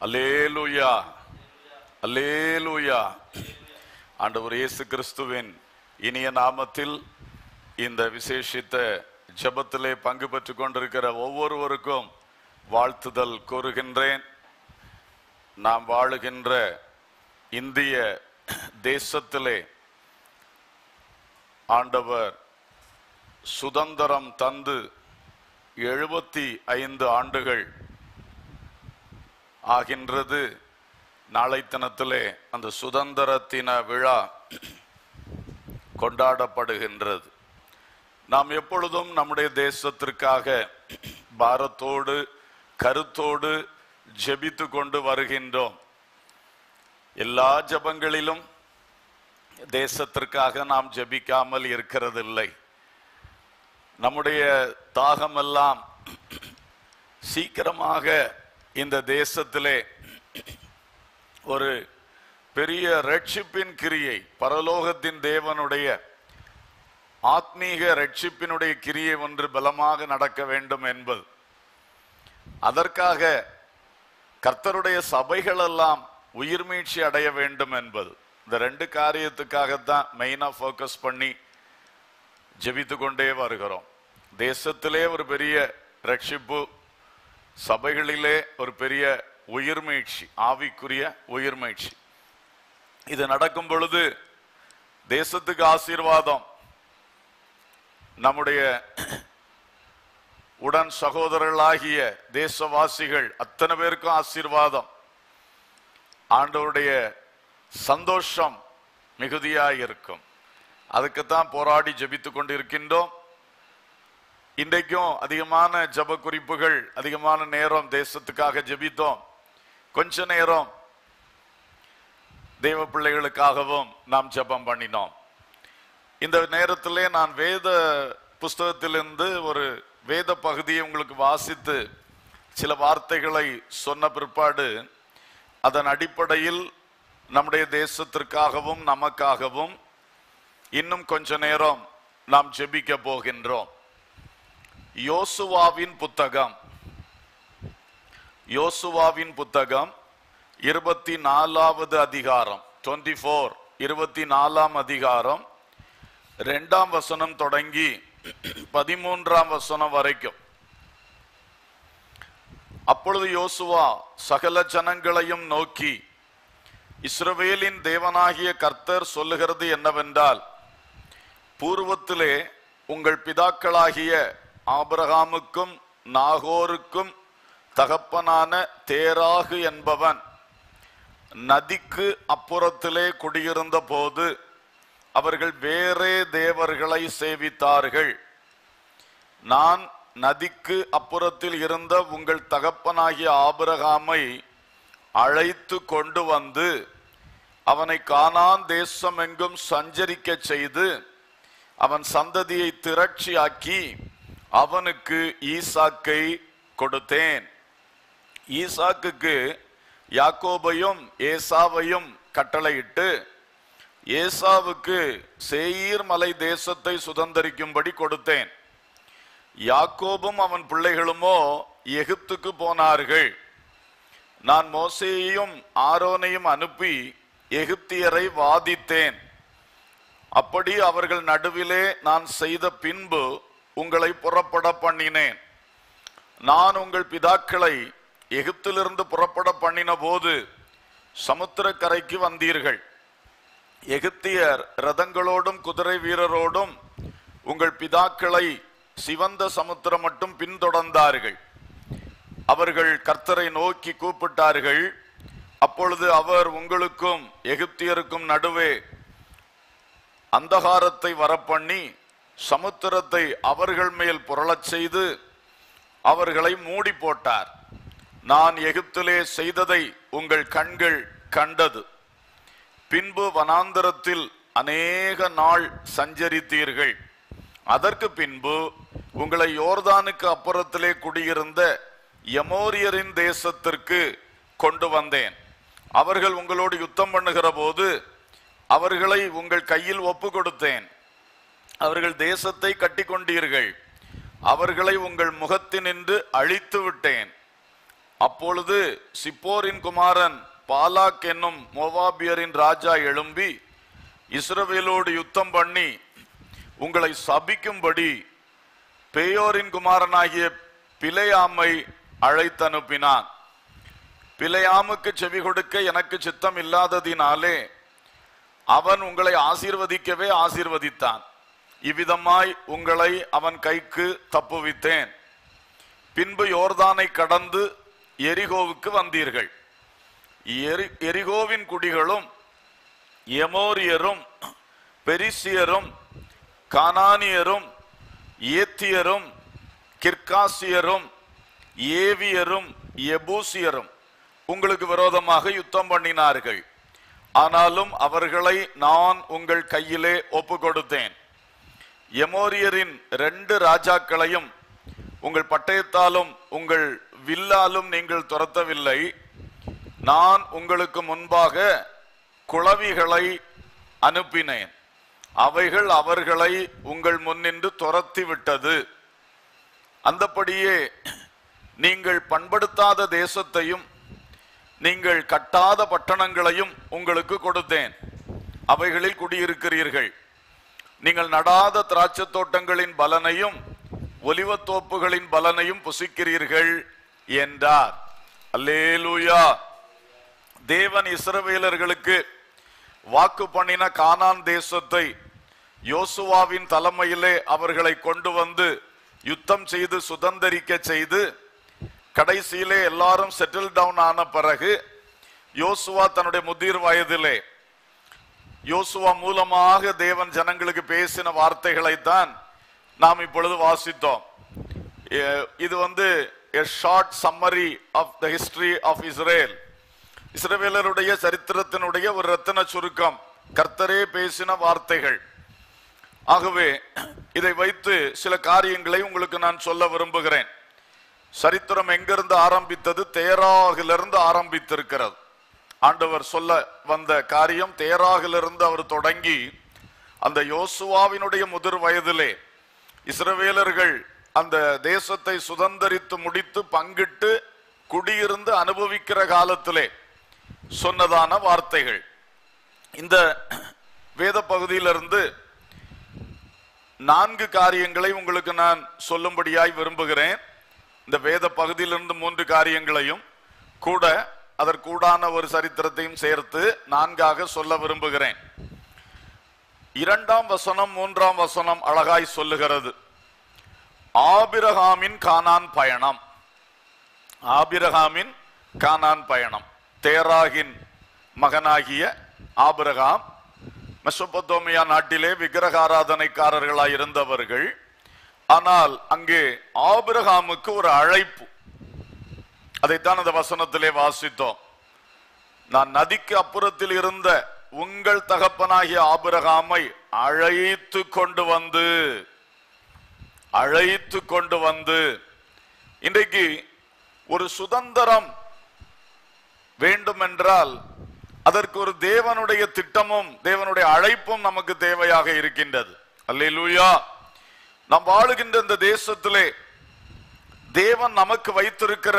அல்லேலூயா அல்லேலூயா ஆண்டவர் இயேசு கிறிஸ்துவின் இனிய நாமத்தில் இந்த விசேஷித்த ஜெபத்திலே பங்கு பெற்றுக் கொண்டிருக்கிற ஒவ்வொருவருக்கும் வாழ்த்துதல் கூறுகின்றேன் நாம் வாழுகின்ற இந்திய தேசத்திலே ஆண்டவர் சுதந்திரம் தந்து எழுபத்தி ஐந்து ஆண்டுகள் ஆகின்றது நாளை தினத்திலே அந்த சுதந்திர தின விழா கொண்டாடப்படுகின்றது நாம் எப்பொழுதும் நம்முடைய தேசத்திற்காக பாரத்தோடு கருத்தோடு ஜெபித்து கொண்டு வருகின்றோம் எல்லா ஜெபங்களிலும் தேசத்திற்காக நாம் ஜெபிக்காமல் இருக்கிறதில்லை நம்முடைய தாகமெல்லாம் சீக்கிரமாக இந்த தேசத்திலே ஒரு பெரிய ரட்சிப்பின் கிரியை பரலோகத்தின் தேவனுடைய ஆத்மீக ரட்சிப்பினுடைய கிரியை ஒன்று பலமாக நடக்க வேண்டும் என்பது அதற்காக கர்த்தருடைய சபைகள் எல்லாம் உயிர் மீட்சி அடைய வேண்டும் என்பது இந்த ரெண்டு காரியத்துக்காகத்தான் மெயினா ஃபோக்கஸ் பண்ணி ஜெபித்து கொண்டே வருகிறோம் தேசத்திலே ஒரு பெரிய ரட்சிப்பு சபைகளிலே ஒரு பெரிய உயிர்மீழ்ச்சி ஆவிக்குரிய உயிர்மீழ்ச்சி இது நடக்கும் பொழுது தேசத்துக்கு ஆசீர்வாதம் நம்முடைய உடன் சகோதரர்களாகிய தேசவாசிகள் அத்தனை பேருக்கும் ஆசீர்வாதம் ஆண்டவருடைய சந்தோஷம் மிகுதியாய் இருக்கும் அதுக்குத்தான் போராடி ஜெபித்து கொண்டிருக்கின்றோம் இன்றைக்கும் அதிகமான ஜப குறிப்புகள் அதிகமான நேரம் தேசத்துக்காக ஜெபித்தோம் கொஞ்ச நேரம் தெய்வ பிள்ளைகளுக்காகவும் நாம் ஜெபம் பண்ணினோம் இந்த நேரத்திலே நான் வேத புஸ்தகத்திலிருந்து ஒரு வேத பகுதியை உங்களுக்கு வாசித்து சில வார்த்தைகளை சொன்ன பிற்பாடு அதன் அடிப்படையில் நம்முடைய தேசத்திற்காகவும் நமக்காகவும் இன்னும் கொஞ்ச நேரம் நாம் ஜெபிக்க போகின்றோம் யோசுவாவின் புத்தகம் யோசுவாவின் புத்தகம் இருபத்தி நாலாவது அதிகாரம் டுவெண்ட்டி ஃபோர் இருபத்தி நாலாம் அதிகாரம் ரெண்டாம் வசனம் தொடங்கி பதிமூன்றாம் வசனம் வரைக்கும் அப்பொழுது யோசுவா சகல ஜனங்களையும் நோக்கி இஸ்ரவேலின் தேவனாகிய கர்த்தர் சொல்லுகிறது என்னவென்றால் பூர்வத்திலே உங்கள் பிதாக்களாகிய ஆபிரகாமுக்கும் நாகோருக்கும் தகப்பனான தேராகு என்பவன் நதிக்கு அப்புறத்திலே குடியிருந்த போது அவர்கள் வேறே தேவர்களை சேவித்தார்கள் நான் நதிக்கு அப்புறத்தில் இருந்த உங்கள் தகப்பனாகிய ஆபிரகாமை அழைத்து கொண்டு வந்து அவனை கானான் தேசம் எங்கும் சஞ்சரிக்க செய்து அவன் சந்ததியை திரட்சியாக்கி அவனுக்கு ஈசாக்கை கொடுத்தேன் ஈசாக்குக்கு யாக்கோபையும் ஏசாவையும் கட்டளையிட்டு ஏசாவுக்கு சேயீர் மலை தேசத்தை சுதந்தரிக்கும்படி கொடுத்தேன் யாக்கோபும் அவன் பிள்ளைகளுமோ எகிப்துக்கு போனார்கள் நான் மோசேயையும் ஆரோனையும் அனுப்பி எகிப்தியரை வாதித்தேன் அப்படி அவர்கள் நடுவிலே நான் செய்த பின்பு உங்களை புறப்பட பண்ணினேன் நான் உங்கள் பிதாக்களை எகிப்திலிருந்து புறப்பட பண்ணின போது சமுத்திரக்கரைக்கு வந்தீர்கள் எகிப்தியர் ரதங்களோடும் குதிரை வீரரோடும் உங்கள் பிதாக்களை சிவந்த சமுத்திரம் மட்டும் பின்தொடர்ந்தார்கள் அவர்கள் கர்த்தரை நோக்கி கூப்பிட்டார்கள் அப்பொழுது அவர் உங்களுக்கும் எகிப்தியருக்கும் நடுவே அந்தகாரத்தை வரப்பண்ணி சமுத்திரத்தை அவர்கள் மேல் புரளச் செய்து அவர்களை மூடி போட்டார் நான் எகிப்திலே செய்ததை உங்கள் கண்கள் கண்டது பின்பு வனாந்தரத்தில் அநேக நாள் சஞ்சரித்தீர்கள் அதற்கு பின்பு உங்களை யோர்தானுக்கு அப்புறத்திலே குடியிருந்த எமோரியரின் தேசத்திற்கு கொண்டு வந்தேன் அவர்கள் உங்களோடு யுத்தம் பண்ணுகிற போது அவர்களை உங்கள் கையில் ஒப்பு கொடுத்தேன் அவர்கள் தேசத்தை கட்டிக்கொண்டீர்கள் அவர்களை உங்கள் முகத்தினின்று அழித்து விட்டேன் அப்பொழுது சிப்போரின் குமாரன் பாலாக் என்னும் மோவாபியரின் ராஜா எழும்பி இஸ்ரவேலோடு யுத்தம் பண்ணி உங்களை சபிக்கும்படி பேயோரின் குமாரனாகிய பிழையாமை அழைத்தனுப்பினான் பிழையாமுக்கு செவி கொடுக்க எனக்கு சித்தம் இல்லாததினாலே அவன் உங்களை ஆசீர்வதிக்கவே ஆசீர்வதித்தான் இவ்விதமாய் உங்களை அவன் கைக்கு தப்புவித்தேன் பின்பு யோர்தானை கடந்து எரிகோவுக்கு வந்தீர்கள் எரி- எரிகோவின் குடிகளும் எமோரியரும் பெரிசியரும் கானானியரும் ஏத்தியரும் கிர்காசியரும் ஏவியரும் எபூசியரும் உங்களுக்கு விரோதமாக யுத்தம் பண்ணினார்கள் ஆனாலும் அவர்களை நான் உங்கள் கையிலே ஒப்பு கொடுத்தேன் எமோரியரின் ரெண்டு ராஜாக்களையும் உங்கள் பட்டயத்தாலும் உங்கள் வில்லாலும் நீங்கள் துரத்தவில்லை நான் உங்களுக்கு முன்பாக குளவிகளை அனுப்பினேன் அவைகள் அவர்களை உங்கள் முன்னின்று துரத்தி விட்டது அந்தப்படியே நீங்கள் பண்படுத்தாத தேசத்தையும் நீங்கள் கட்டாத பட்டணங்களையும் உங்களுக்கு கொடுத்தேன் அவைகளில் குடியிருக்கிறீர்கள் நீங்கள் நடாத திராட்சை தோட்டங்களின் பலனையும் ஒலிவத்தோப்புகளின் பலனையும் புசிக்கிறீர்கள் என்றார் அல்லேலூயா தேவன் இஸ்ரவேலர்களுக்கு வாக்கு பண்ணின கானான் தேசத்தை யோசுவாவின் தலைமையிலே அவர்களை கொண்டு வந்து யுத்தம் செய்து சுதந்தரிக்க செய்து கடைசியிலே எல்லாரும் செட்டில் டவுன் ஆன பிறகு யோசுவா தன்னுடைய முதிர் வயதிலே யோசுவா மூலமாக தேவன் ஜனங்களுக்கு பேசின வார்த்தைகளை தான் நாம் இப்பொழுது வாசித்தோம் எ- இது வந்து a short summary of the history of Israel இஸ்ரவேலருடைய சரித்திரத்தினுடைய ஒரு ரத்தின சுருக்கம் கர்த்தரே பேசின வார்த்தைகள் ஆகவே இதை வைத்து சில காரியங்களை உங்களுக்கு நான் சொல்ல விரும்புகிறேன் சரித்திரம் எங்கிருந்து ஆரம்பித்தது தேராகிலிருந்து ஆரம்பித்திருக்கிறது ஆண்டவர் சொல்ல வந்த காரியம் தேராகிலிருந்து அவர் தொடங்கி அந்த யோசுவாவினுடைய முதிர் வயதிலே இஸ்ரவேலர்கள் அந்த தேசத்தை சுதந்தரித்து முடித்து பங்கிட்டு குடியிருந்து அனுபவிக்கிற காலத்திலே சொன்னதான வார்த்தைகள் இந்த வேத பகுதியிலிருந்து நான்கு காரியங்களை உங்களுக்கு நான் சொல்லும்படியாய் விரும்புகிறேன் இந்த வேத பகுதியிலிருந்து மூன்று காரியங்களையும் கூட அதற்கூடான ஒரு சரித்திரத்தையும் சேர்த்து நான்காக சொல்ல விரும்புகிறேன் இரண்டாம் வசனம் மூன்றாம் வசனம் அழகாய் சொல்லுகிறது ஆபிரகாமின் கானான் பயணம் ஆபிரகாமின் கானான் பயணம் தேராகின் மகனாகிய ஆபிரகாம் மெசொப்பத்தோமியா நாட்டிலே விக்கிரக ஆராதனைக்காரர்களாய் இருந்தவர்கள் ஆனால் அங்கே ஆபிரகாமுக்கு ஒரு அழைப்பு அதைத்தான் அந்த வசனத்திலே வாசித்தோம் நான் நதிக்கு அப்புறத்தில் இருந்த உங்கள் தகப்பனாகிய ஆபிரகாமை அழைத்து கொண்டு வந்து அழைத்து கொண்டு வந்து இன்றைக்கு ஒரு சுதந்திரம் வேண்டுமென்றால் அதற்கு ஒரு தேவனுடைய திட்டமும் தேவனுடைய அழைப்பும் நமக்கு தேவையாக இருக்கின்றது அல்லேலூயா நாம் வாழுகின்ற இந்த தேசத்திலே தேவன் நமக்கு வைத்திருக்கிற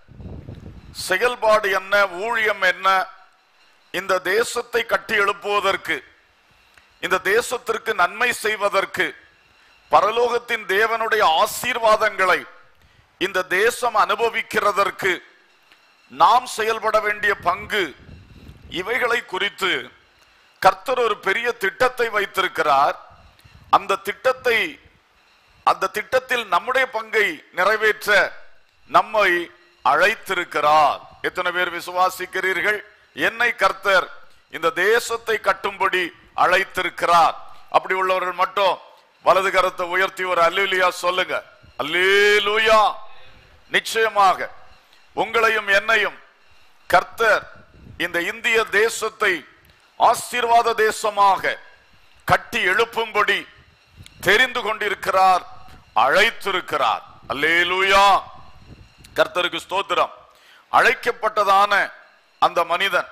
செயல்பாடு என்ன ஊழியம் என்ன இந்த தேசத்தை கட்டி எழுப்புவதற்கு இந்த தேசத்திற்கு நன்மை செய்வதற்கு பரலோகத்தின் தேவனுடைய ஆசீர்வாதங்களை இந்த தேசம் அனுபவிக்கிறதற்கு நாம் செயல்பட வேண்டிய பங்கு இவைகளை குறித்து கர்த்தர் ஒரு பெரிய திட்டத்தை வைத்திருக்கிறார் அந்த திட்டத்தை அந்த திட்டத்தில் நம்முடைய பங்கை நிறைவேற்ற நம்மை அழைத்திருக்கிறார் எத்தனை பேர் விசுவாசிக்கிறீர்கள் என்னை கர்த்தர் இந்த தேசத்தை கட்டும்படி அழைத்திருக்கிறார் அப்படி உள்ளவர்கள் மட்டும் வலது கரத்தை உயர்த்தி ஒரு அல்லேலூயா சொல்லுங்க அல்லேலூயா நிச்சயமாக உங்களையும் என்னையும் கர்த்தர் இந்த இந்திய தேசத்தை ஆசீர்வாத தேசமாக கட்டி எழுப்பும்படி தெரிந்து கொண்டிருக்கிறார் அழைத்திருக்கிறார் அல்லேலூயா கர்த்தருக்கு ஸ்தோத்திரம் அழைக்கப்பட்டதான அந்த மனிதன்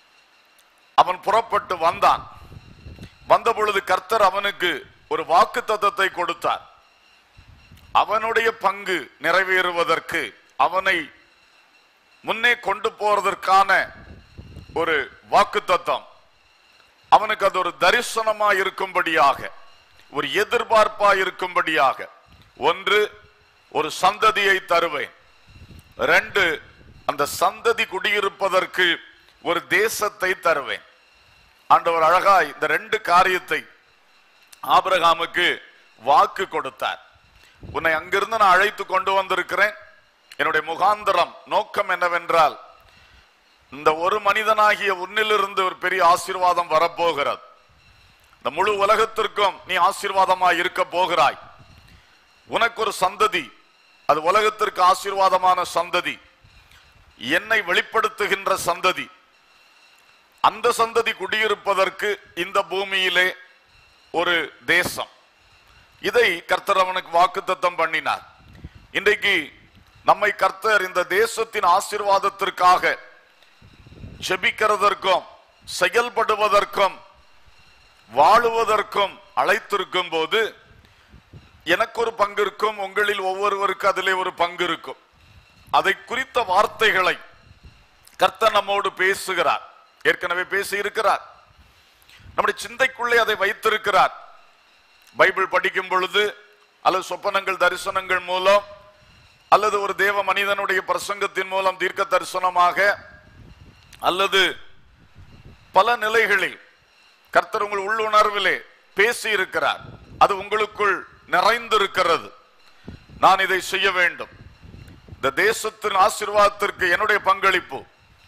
அவன் புறப்பட்டு வந்தான் வந்த பொழுது கர்த்தர் அவனுக்கு ஒரு வாக்கு தத்தத்தை கொடுத்தார் அவனுடைய பங்கு நிறைவேறுவதற்கு அவனை முன்னே கொண்டு போறதற்கான ஒரு வாக்குத்தத்தம் அவனுக்கு அது ஒரு தரிசனமா இருக்கும்படியாக ஒரு எதிர்பார்ப்பா இருக்கும்படியாக ஒன்று ஒரு சந்ததியை தருவேன் ரெண்டு அந்த சந்ததி குடியிருப்பதற்கு ஒரு தேசத்தை தருவேன் ஆண்டவர் அழகாய் இந்த ரெண்டு காரியத்தை ஆபிரகாமுக்கு வாக்கு கொடுத்தார் உன்னை அங்கிருந்து நான் அழைத்து கொண்டு வந்திருக்கிறேன் என்னுடைய முகாந்தரம் நோக்கம் என்னவென்றால் இந்த ஒரு மனிதனாகிய உன்னிலிருந்து ஒரு பெரிய ஆசீர்வாதம் வரப்போகிறது இந்த முழு உலகத்திற்கும் நீ ஆசீர்வாதமாய் இருக்க போகிறாய் உனக்கு ஒரு சந்ததி அது உலகத்திற்கு ஆசீர்வாதமான சந்ததி என்னை வெளிப்படுத்துகின்ற சந்ததி அந்த சந்ததி குடியிருப்பதற்கு இந்த பூமியிலே ஒரு தேசம் இதை கர்த்தர் அவனுக்கு வாக்குத்தத்தம் பண்ணினார் இன்றைக்கு நம்மை கர்த்தர் இந்த தேசத்தின் ஆசீர்வாதத்திற்காக ஜெபிக்கிறதற்கும் செயல்படுவதற்கும் வாழுவதற்கும் அழைத்திருக்கும் போது எனக்கு ஒரு பங்கு இருக்கும் உங்களில் ஒவ்வொருவருக்கு அதிலே ஒரு பங்கு இருக்கும் அதை குறித்த வார்த்தைகளை கர்த்தர் நம்மோடு பேசுகிறார் ஏற்கனவே பேசி இருக்கிறார் நம்முடைய சிந்தைக்குள்ளே அதை வைத்திருக்கிறார் பைபிள் படிக்கும் பொழுது அல்லது சொப்பனங்கள் தரிசனங்கள் மூலம் அல்லது ஒரு தேவ மனிதனுடைய பிரசங்கத்தின் மூலம் தீர்க்க தரிசனமாக அல்லது பல நிலைகளில் கர்த்தர் உங்கள் உள்ளுணர்விலே பேசி இருக்கிறார் அது உங்களுக்குள் நிறைந்திருக்கிறது நான் இதை செய்ய வேண்டும் இந்த தேசத்தின் ஆசீர்வாதத்திற்கு என்னுடைய பங்களிப்பு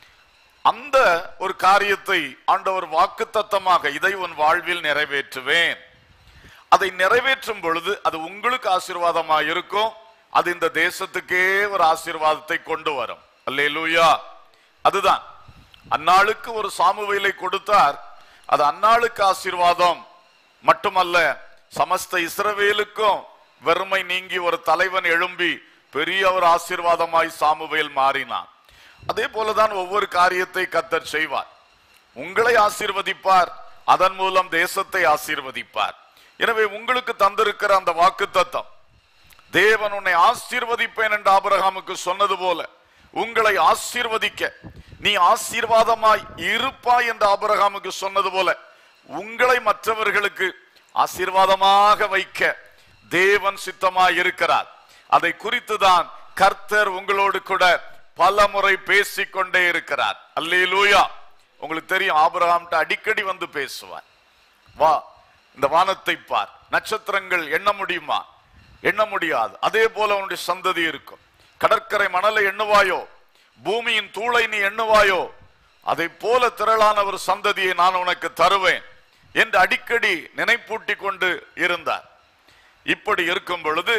அந்த ஒரு காரியத்தை ஆண்டவர் வாக்குத்தத்தமாக இதை உன் வாழ்வில் நிறைவேற்றுவேன் அதை நிறைவேற்றும் பொழுது அது உங்களுக்கு ஆசீர்வாதமாக இருக்கும் அது இந்த தேசத்துக்கே ஒரு ஆசீர்வாதத்தை கொண்டு வரும் அல்லேலூயா அதுதான் அந்நாளுக்கு ஒரு சாமுவேலை கொடுத்தார் அது அந்நாளுக்கு ஆசீர்வாதம் மட்டுமல்ல சமஸ்த இஸ்ரவேலுக்கும் வெறுமை நீங்கி ஒரு தலைவன் எழும்பி பெரிய ஒரு ஆசீர்வாதமாய் சாமுவேல் மாறினான் அதே போலதான் ஒவ்வொரு காரியத்தை கத்தர் செய்வார் உங்களை ஆசீர்வதிப்பார் அதன் மூலம் தேசத்தை ஆசீர்வதிப்பார் எனவே உங்களுக்கு தந்திருக்கிற அந்த வாக்கு தத்தம் தேவன் உன்னை ஆசீர்வதிப்பேன் என்று ஆபிரகாமுக்கு சொன்னது போல உங்களை ஆசீர்வதிக்க நீ ஆசீர்வாதமாய் இருப்பாய் என்று ஆபிரகாமுக்கு சொன்னது போல உங்களை மற்றவர்களுக்கு ஆசீர்வாதமாக வைக்க தேவன் சித்தமாய் இருக்கிறார் அதை குறித்துதான் கர்த்தர் உங்களோடு கூட பல முறை பேசிக்கொண்டே இருக்கிறார் அல்லேலூயா உங்களுக்கு தெரியும் ஆபிரகாம்கிட்ட அடிக்கடி வந்து பேசுவார் வா இந்த வானத்தை பார் நட்சத்திரங்கள் எண்ண முடியுமா எண்ண முடியாது அதே போல உன்னுடைய சந்ததி இருக்கும் கடற்கரை மணலை எண்ணுவாயோ பூமியின் தூளை நீ எண்ணுவாயோ அதை போல திரளான ஒரு சந்ததியை நான் உனக்கு தருவேன் என்று அடிக்கடி நினைப்பூட்டி கொண்டு இருந்தார் இப்படி இருக்கும் பொழுது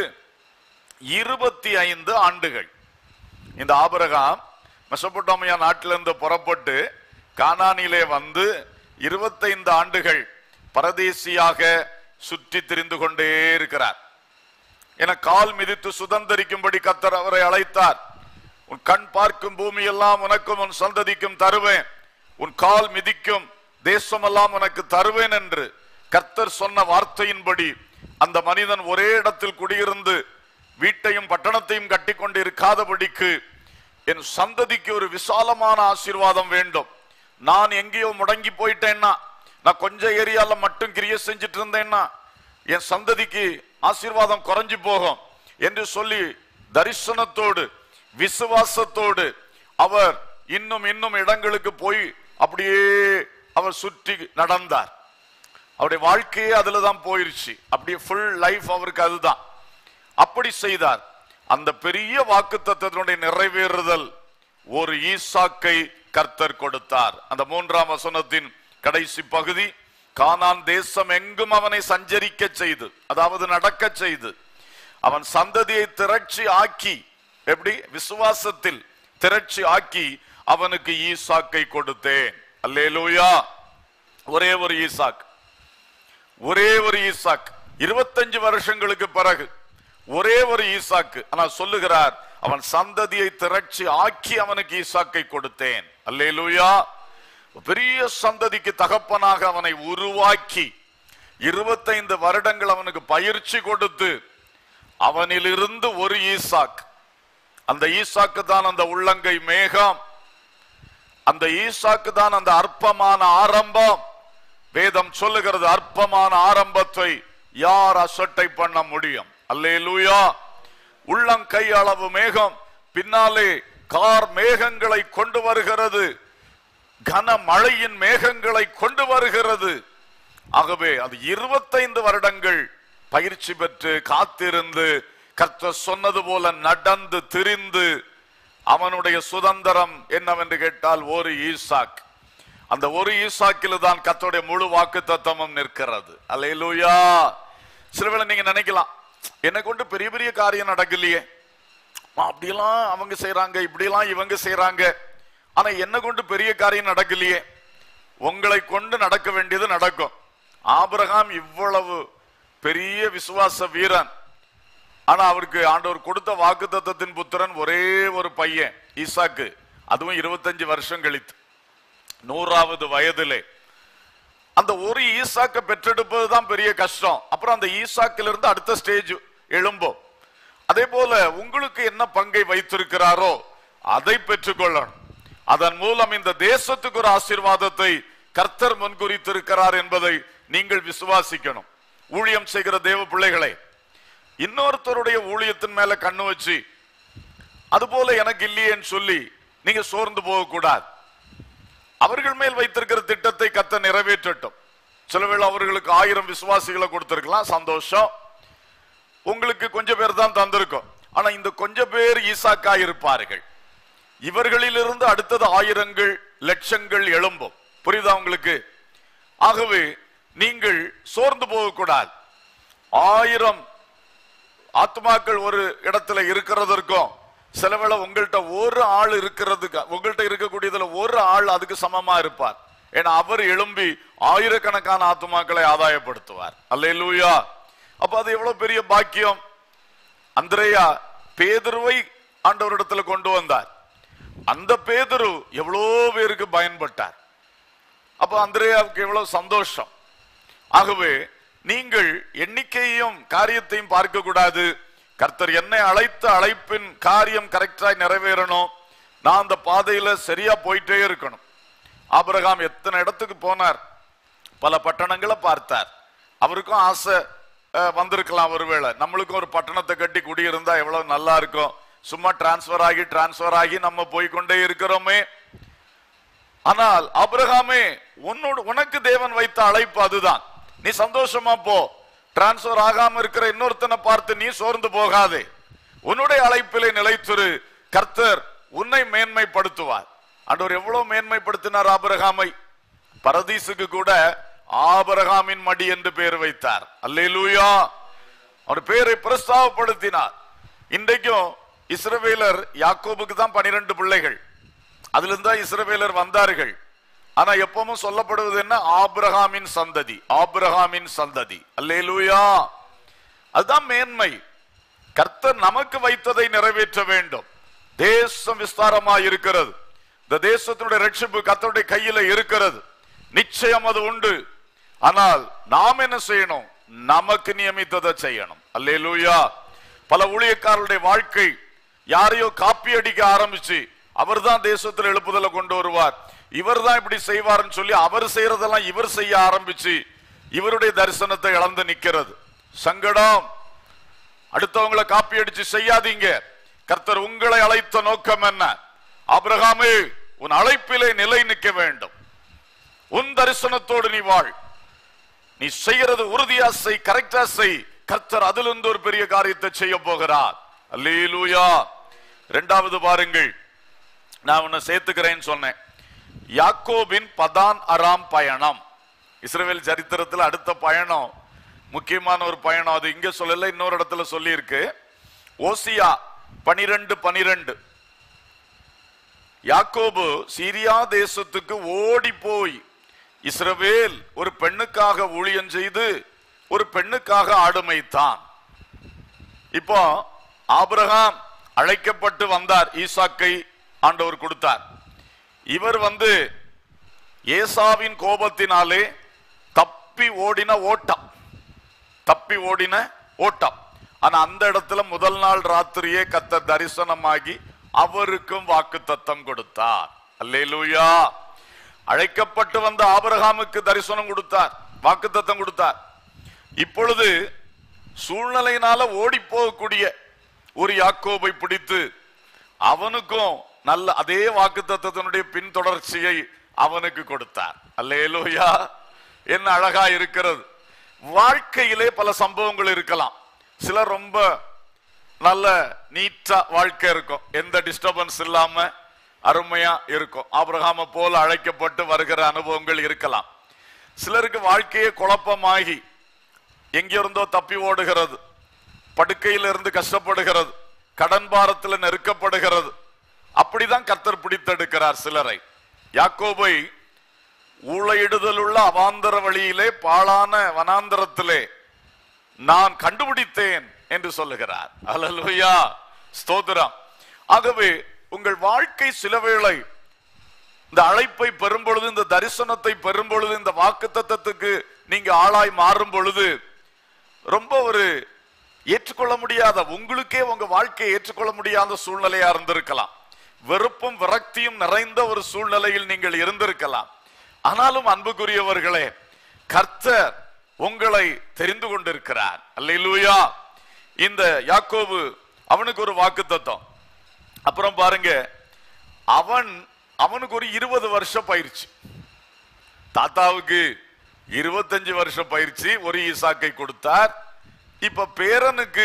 இருபத்தி ஐந்து ஆண்டுகள் இந்த ஆபிரகாம் மெசபொட்டாமியா நாட்டிலிருந்து புறப்பட்டு கானானிலே வந்து இருபத்தைந்து ஆண்டுகள் பரதேசியாக சுற்றி திரிந்து கொண்டே இருக்கிறார் என கால் மிதித்து சுதந்திரிக்கும்படி கத்தர் அவரை அழைத்தார் உன் கண் பார்க்கும் பூமி எல்லாம் உனக்கும் உன் சந்ததிக்கும் தருவேன் உன் கால் மிதிக்கும் தேசமெல்லாம் உனக்கு தருவேன் என்று கர்த்தர் சொன்ன வார்த்தையின்படி அந்த மனிதன் ஒரே இடத்தில் குடியிருந்து வீட்டையும் பட்டணத்தையும் கட்டிக்கொண்டு இருக்காதபடிக்கு என் சந்ததிக்கு ஒரு விசாலமான ஆசீர்வாதம் வேண்டும் நான் எங்கேயோ முடங்கி போயிட்டேன்னா நான் கொஞ்சம் ஏரியால மட்டும் கிரிய செஞ்சுட்டு இருந்தேன்னா என் சந்ததிக்கு ஆசீர்வாதம் குறைஞ்சு போகும் என்று சொல்லி தரிசனத்தோடு விசுவாசத்தோடு அவர் இன்னும் இன்னும் இடங்களுக்கு போய் அப்படியே அவர் சுற்றி நடந்தார் அவருடைய வாழ்க்கையே அதுல தான் போயிருச்சு அப்படியே ஃபுல் லைஃப் அவருக்கு அதுதான் அப்படி செய்தார் அந்த பெரிய வாக்கு தத்துவத்தினுடைய நிறைவேறுதல் ஒரு ஈசாக்கை கர்த்தர் கொடுத்தார் அந்த மூன்றாம் வசனத்தின் கடைசி பகுதி கானான் தேசம் எங்கும் அவனை சஞ்சரிக்க செய்து அதாவது நடக்க செய்து அவன் சந்ததியை திரட்சி ஆக்கி எப்படி விசுவாசத்தில் திரட்சி ஆக்கி அவனுக்கு ஈசாக்கை கொடுத்தேன் அல்லேலூயா ஒரே ஒரு ஈசாக் ஒரே ஒரு ஈசாக் இருபத்தஞ்சு வருஷங்களுக்கு பிறகு ஒரே ஒரு ஈசாக்கு ஆனா சொல்லுகிறார் அவன் சந்ததியை திரட்சி ஆக்கி அவனுக்கு ஈசாக்கை கொடுத்தேன் அல்லேலூயா பெரிய சந்ததிக்கு தகப்பனாக அவனை உருவாக்கி இருபத்தைந்து வருடங்கள் அவனுக்கு பயிற்சி கொடுத்து அவனிலிருந்து ஒரு ஈசாக் அந்த ஈசாக்கு தான் அந்த உள்ளங்கை மேகம் அந்த ஈசாக்கு தான் அந்த அற்பமான ஆரம்பம் வேதம் சொல்லுகிறது அற்பமான ஆரம்பத்தை யார் அசட்டை பண்ண முடியும் அல்லேலூயா உள்ளங்கை அளவு மேகம் பின்னாலே கார் மேகங்களை கொண்டு வருகிறது கன மழையின் மேகங்களை கொண்டு வருகிறது ஆகவே அது இருபத்தைந்து வருடங்கள் பயிற்சி பெற்று காத்திருந்து கர்த்தர் சொன்னது போல நடந்து திரிந்து அவனுடைய சுதந்திரம் என்னவென்று கேட்டால் ஒரு ஈசாக் அந்த ஒரு ஈசாக்கில் தான் கர்த்தருடைய முழு வாக்கு தத்துவமும் நிற்கிறது அல்லேலூயா சிலவேளை நீங்க நினைக்கலாம் என்னை கொண்டு பெரிய பெரிய காரியம் நடக்கலையே ஆ, அப்படியெல்லாம் அவங்க செய்றாங்க இப்படியெல்லாம் இவங்க செய்றாங்க ஆனா என்ன கொண்டு பெரிய காரியம் நடக்கலையே உங்களை கொண்டு நடக்க வேண்டியது நடக்கும் ஆபிரகாம் இவ்வளவு பெரிய விசுவாச வீரன் ஆனா அவருக்கு ஆண்டவர் கொடுத்த வாக்குத்தத்தத்தின் புத்திரன் ஒரே ஒரு பையன் ஈசாக்கு அதுவும் இருபத்தஞ்சு வருஷம் கழித்து நூறாவது வயதிலே அந்த ஒரு ஈசாக்க பெற்றெடுப்பது தான் பெரிய கஷ்டம் அப்புறம் அந்த ஈசாக்கிலிருந்து அடுத்த ஸ்டேஜ் எழும்பும் அதே போல உங்களுக்கு என்ன பங்கை வைத்திருக்கிறாரோ அதை பெற்றுக்கொள்ளணும் அதன் மூலம் இந்த தேசத்துக்கு ஒரு ஆசீர்வாதத்தை கர்த்தர் முன்குறித்திருக்கிறார் என்பதை நீங்கள் விசுவாசிக்கணும் ஊழியம் செய்கிற தேவ பிள்ளைகளை இன்னொருத்தருடைய ஊழியத்தின் மேல கண்ணு வச்சு அது போல எனக்கு இல்லையேன்னு சொல்லி நீங்க சோர்ந்து போக கூடாது அவர்கள் மேல் வைத்திருக்கிற திட்டத்தை கத்த நிறைவேற்றட்டும் சில வேளை அவர்களுக்கு ஆயிரம் விசுவாசிகளை கொடுத்திருக்கலாம் சந்தோஷம் உங்களுக்கு கொஞ்சம் பேர் தான் தந்திருக்கும் ஆனா இந்த கொஞ்சம் பேர் ஈசாக்கா இருப்பார்கள் இவர்களிலிருந்து அடுத்தது ஆயிரங்கள் லட்சங்கள் எழும்பும் புரியுதா உங்களுக்கு ஆகவே நீங்கள் சோர்ந்து போகக்கூடாது ஆயிரம் ஆத்மாக்கள் ஒரு இடத்துல இருக்கிறதற்கும் சில வேளை உங்கள்கிட்ட ஒரு ஆள் இருக்கிறதுக்கு உங்கள்கிட்ட இருக்கக்கூடியதுல ஒரு ஆள் அதுக்கு சமமா இருப்பார் ஏன்னா அவர் எழும்பி ஆயிரக்கணக்கான ஆத்மாக்களை ஆதாயப்படுத்துவார் அல்லேலூயா அப்ப அது எவ்வளவு பெரிய பாக்கியம் அந்திரேயா பேதுருவை ஆண்டவரிடத்துல கொண்டு வந்தார் அந்த பேதுரு எவ்வளோ பேருக்கு பயன்பட்டார் அப்ப அந்திரேயாவுக்கு எவ்வளவு சந்தோஷம் ஆகவே நீங்கள் எண்ணிக்கையும் காரியத்தையும் பார்க்க கூடாது கர்த்தர் என்னை அழைத்த அழைப்பின் காரியம் கரெக்டாய் நிறைவேறணும் நான் அந்த பாதையில சரியா போயிட்டே இருக்கணும் ஆபிரகாம் எத்தனை இடத்துக்கு போனார் பல பட்டணங்களை பார்த்தார் அவருக்கும் ஆசை அஹ், வந்திருக்கலாம் ஒருவேளை நம்மளுக்கும் ஒரு பட்டணத்தை கட்டி குடியிருந்தா எவ்வளவு நல்லா இருக்கும் சும்மா டிரான்ஸ்பர் ஆகி டிரான்ஸ்பர் ஆகி நம்ம போய் கொண்டே இருக்கிறோமே ஆனால் அபிரகாமே உன்னோடு உனக்கு தேவன் வைத்த அழைப்பு அதுதான் நீ சந்தோஷமா போ டிரான்ஸ்பர் ஆகாம இருக்கிற இன்னொருத்தனை பார்த்து நீ சோர்ந்து போகாதே உன்னுடைய அழைப்பிலே நிலைத்திரு கர்த்தர் உன்னை மேன்மைப்படுத்துவார் ஆண்டவர் எவ்வளவு மேன்மைப்படுத்தினார் ஆபிரகாமை பரதீசுக்கு கூட ஆபிரகாமின் மடி என்று பெயர் வைத்தார் அல்லேலூயா அவர் பேரை பிரஸ்தாவப்படுத்தினார் இன்றைக்கும் இஸ்ரவேலர் யாக்கோபுக்கு தான் பனிரெண்டு பிள்ளைகள் அதுல இருந்தா இஸ்ரவேலர் வந்தார்கள் ஆனா எப்பவும் சொல்லப்படுவது என்ன ஆபிரகாமின் சந்ததி ஆபிரகாமின் சந்ததி அல்லேலூயா அதுதான் மேன்மை கர்த்தர் நமக்கு வைத்ததை நிறைவேற்ற வேண்டும் தேசம் விஸ்தாரமா இருக்கிறது இந்த தேசத்தினுடைய ரட்சிப்பு கர்த்தருடைய கையில இருக்கிறது நிச்சயம் அது உண்டு ஆனால் நாம் என்ன செய்யணும் நமக்கு நியமித்ததை செய்யணும் அல்லேலூயா பல ஊழியக்காரருடைய வாழ்க்கை யாரையோ காப்பி அடிக்க ஆரம்பிச்சு அவர்தான் தேசத்தில் எழுப்புதலை கொண்டு வருவார் இவர் தான் இப்படி செய்வார்னு சொல்லி அவர் செய்யறதெல்லாம் இவர் செய்ய ஆரம்பிச்சு இவருடைய தரிசனத்தை இழந்து நிக்கிறது சங்கடம் அடுத்தவங்களை காப்பி அடிச்சு செய்யாதீங்க கர்த்தர் உங்களை அழைத்த நோக்கம் என்ன ஆபிரகாமே உன் அழைப்பிலே நிலை நிற்க வேண்டும் உன் தரிசனத்தோடு நீ வாழ் நீ செய்யறது உறுதியா செய் கரெக்டா செய் கர்த்தர் அதிலிருந்து ஒரு பெரிய காரியத்தை செய்ய போகிறார் அல்லேலூயா இரண்டாவது பாருங்கள் நான் உன்னை சேர்த்துக்கிறேன்னு சொன்னேன் யாக்கோபின் பதான் அராம் பயணம் இஸ்ரவேல் சரித்திரத்தில் அடுத்த பயணம் முக்கியமான ஒரு பயணம் அது இங்க சொல்லல இன்னொரு இடத்துல சொல்லி இருக்கு ஓசியா பனிரெண்டு பனிரெண்டு யாக்கோபு சீரியா தேசத்துக்கு ஓடி போய் இஸ்ரவேல் ஒரு பெண்ணுக்காக ஊழியம் செய்து ஒரு பெண்ணுக்காக ஆடுமைத்தான் இப்போ ஆபிரகாம் அழைக்கப்பட்டு வந்தார் ஈசாக்கை ஆண்டவர் கொடுத்தார் இவர் வந்து ஏசாவின் கோபத்தினாலே தப்பி ஓடின ஓட்டம் தப்பி ஓடின ஓட்டம் ஆனா அந்த இடத்துல முதல் நாள் ராத்திரியே கத்த தரிசனமாகி அவருக்கும் வாக்கு தத்தம் கொடுத்தார் அல்லேலூயா அழைக்கப்பட்டு வந்த ஆபிரகாமுக்கு தரிசனம் கொடுத்தார் வாக்கு தத்தம் கொடுத்தார் இப்பொழுது சூழ்நிலையினால ஓடி போகக்கூடிய ஒரு யாக்கோபை பிடித்து அவனுக்கும் நல்ல அதே வாக்கு தத்தத்தினுடைய பின்தொடர்ச்சியை அவனுக்கு கொடுத்தார் அல்லேலூயா என்ன அழகா இருக்கிறது வாழ்க்கையிலே பல சம்பவங்கள் இருக்கலாம் சிலர் ரொம்ப நல்ல நீட்டா வாழ்க்கை இருக்கும் எந்த டிஸ்டர்பன்ஸ் இல்லாம அருமையா இருக்கும் ஆபிரகாம போல அழைக்கப்பட்டு வருகிற அனுபவங்கள் இருக்கலாம் சிலருக்கு வாழ்க்கையே குழப்பமாகி எங்கிருந்தோ தப்பி ஓடுகிறது படுக்கையில இருந்து கஷ்டப்படுகிறது கடன் பாரத்துல நெருக்கப்படுகிறது அப்படிதான் கர்த்தர் பிடித்தெடுக்கிறார் சிலரை யாக்கோபை ஊழையிடுதலுள்ள அவாந்தர வழியிலே பாழான வனாந்தரத்திலே நான் கண்டுபிடித்தேன் என்று சொல்லுகிறார் அல்லேலூயா ஸ்தோத்திரம் ஆகவே உங்கள் வாழ்க்கை சில வேளை இந்த அழைப்பை பெறும் பொழுது இந்த தரிசனத்தை பெறும் பொழுது இந்த வாக்கு தத்தத்துக்கு நீங்க ஆளாய் மாறும் பொழுது ரொம்ப ஒரு ஏற்றுக்கொள்ள முடியாத உங்களுக்கே உங்க வாழ்க்கையை ஏற்றுக்கொள்ள முடியாத சூழ்நிலையா இருந்திருக்கலாம் வெறுப்பும் விரக்தியும் நிறைந்த ஒரு சூழ்நிலையில் நீங்கள் இருந்திருக்கலாம் ஆனாலும் அன்புக்குரியவர்களே கர்த்தர் உங்களை தெரிந்து கொண்டிருக்கிறார் அல்லேலூயா இந்த யாக்கோபு அவனுக்கு ஒரு வாக்கு தத்தம் அப்புறம் பாருங்க அவன் அவனுக்கு ஒரு இருபது வருஷம் பயிற்சி தாத்தாவுக்கு இருபத்தஞ்சு வருஷம் பயிற்சி ஒரு ஈசாக்கை கொடுத்தார் இப்ப பேரனுக்கு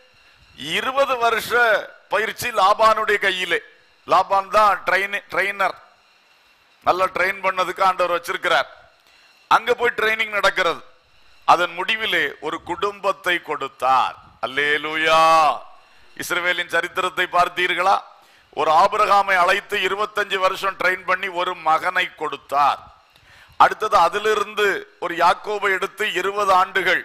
இருபது வருஷ பயிற்சி லாபானுடைய கையிலே லாபான் தான் ட்ரெயின் ட்ரெயினர் நல்லா ட்ரெயின் பண்ணதுக்கு ஆண்டவர் வச்சிருக்கிறார் அங்க போய் ட்ரைனிங் நடக்கிறது அதன் முடிவிலே ஒரு குடும்பத்தை கொடுத்தார் அல்லேலூயா இஸ்ரவேலின் சரித்திரத்தை பார்த்தீர்களா ஒரு ஆபிரகாமை அழைத்து இருபத்தஞ்சு வருஷம் ட்ரெயின் பண்ணி ஒரு மகனை கொடுத்தார் அடுத்தது அதிலிருந்து ஒரு யாக்கோபை எடுத்து இருபது ஆண்டுகள்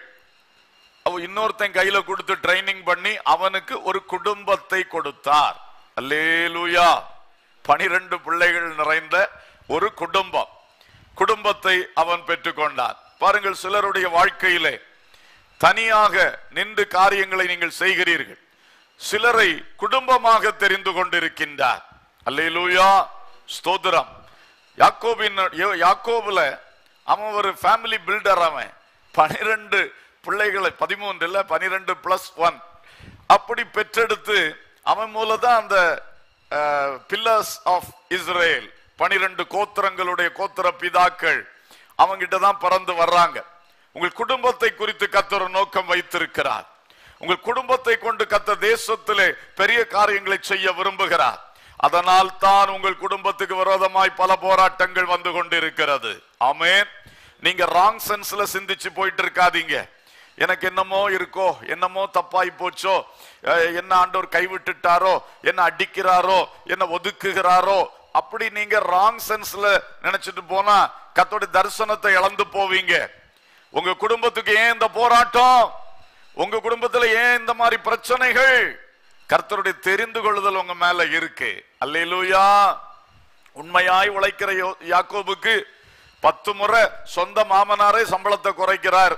அவ இன்னொருத்தன் கையில கொடுத்து ட்ரைனிங் பண்ணி அவனுக்கு ஒரு குடும்பத்தை கொடுத்தார் அல்லேலூயா பனிரெண்டு பிள்ளைகள் நிறைந்த ஒரு குடும்பம் குடும்பத்தை அவன் பெற்றுக்கொண்டான் பாருங்கள் சிலருடைய வாழ்க்கையிலே தனியாக நின்று காரியங்களை நீங்கள் செய்கிறீர்கள் சிலரை குடும்பமாக தெரிந்து கொண்டிருக்கின்றார் அல்லேலூயா ஸ்தோத்திரம் யாக்கோபின் யோ- யாக்கோபுல அவன் ஒரு ஃபேமிலி பில்டர் அவன் பனிரெண்டு பிள்ளைகளை பதிமூன்று இல்ல பனிரெண்டு பிளஸ் ஒன் அப்படி பெற்றெடுத்து அவன் மூலதான் அந்த பில்லர்ஸ் ஆஃப் இஸ்ரேல் பனிரெண்டு கோத்திரங்களுடைய கோத்திர பிதாக்கள் அவங்கிட்ட தான் பிறந்து வர்றாங்க உங்கள் குடும்பத்தை குறித்து கத்தர் நோக்கம் வைத்திருக்கிறார் உங்கள் குடும்பத்தை கொண்டு கத்த தேசத்திலே பெரிய காரியங்களை செய்ய விரும்புகிறார் அதனால் தான் உங்கள் குடும்பத்துக்கு விரோதமாய் பல போராட்டங்கள் வந்து கொண்டிருக்கிறது ஆமென் நீங்க ராங் சென்ஸ்ல சிந்திச்சு போயிட்டு இருக்காதீங்க எனக்கு என்னமோ இருக்கோ என்னமோ தப்பாய் போச்சோ அஹ், என்ன ஆண்டவர் கைவிட்டுட்டாரோ என்ன அடிக்கிறாரோ என்ன ஒதுக்குகிறாரோ அப்படி நீங்க ராங் சென்ஸ்ல நினைச்சிட்டு போனா கத்தோட தரிசனத்தை இழந்து போவீங்க உங்க குடும்பத்துக்கு ஏன் இந்த போராட்டம் உங்க குடும்பத்துல ஏன் இந்த மாதிரி பிரச்சனைகள் கர்த்தருடைய தெரிந்து கொள்ளுதல் உங்க மேல இருக்கு அல்லேலூயா உண்மையாய் உழைக்கிற யோ- யாக்கோபுக்கு பத்து முறை சொந்த மாமனாரே சம்பளத்தை குறைக்கிறார்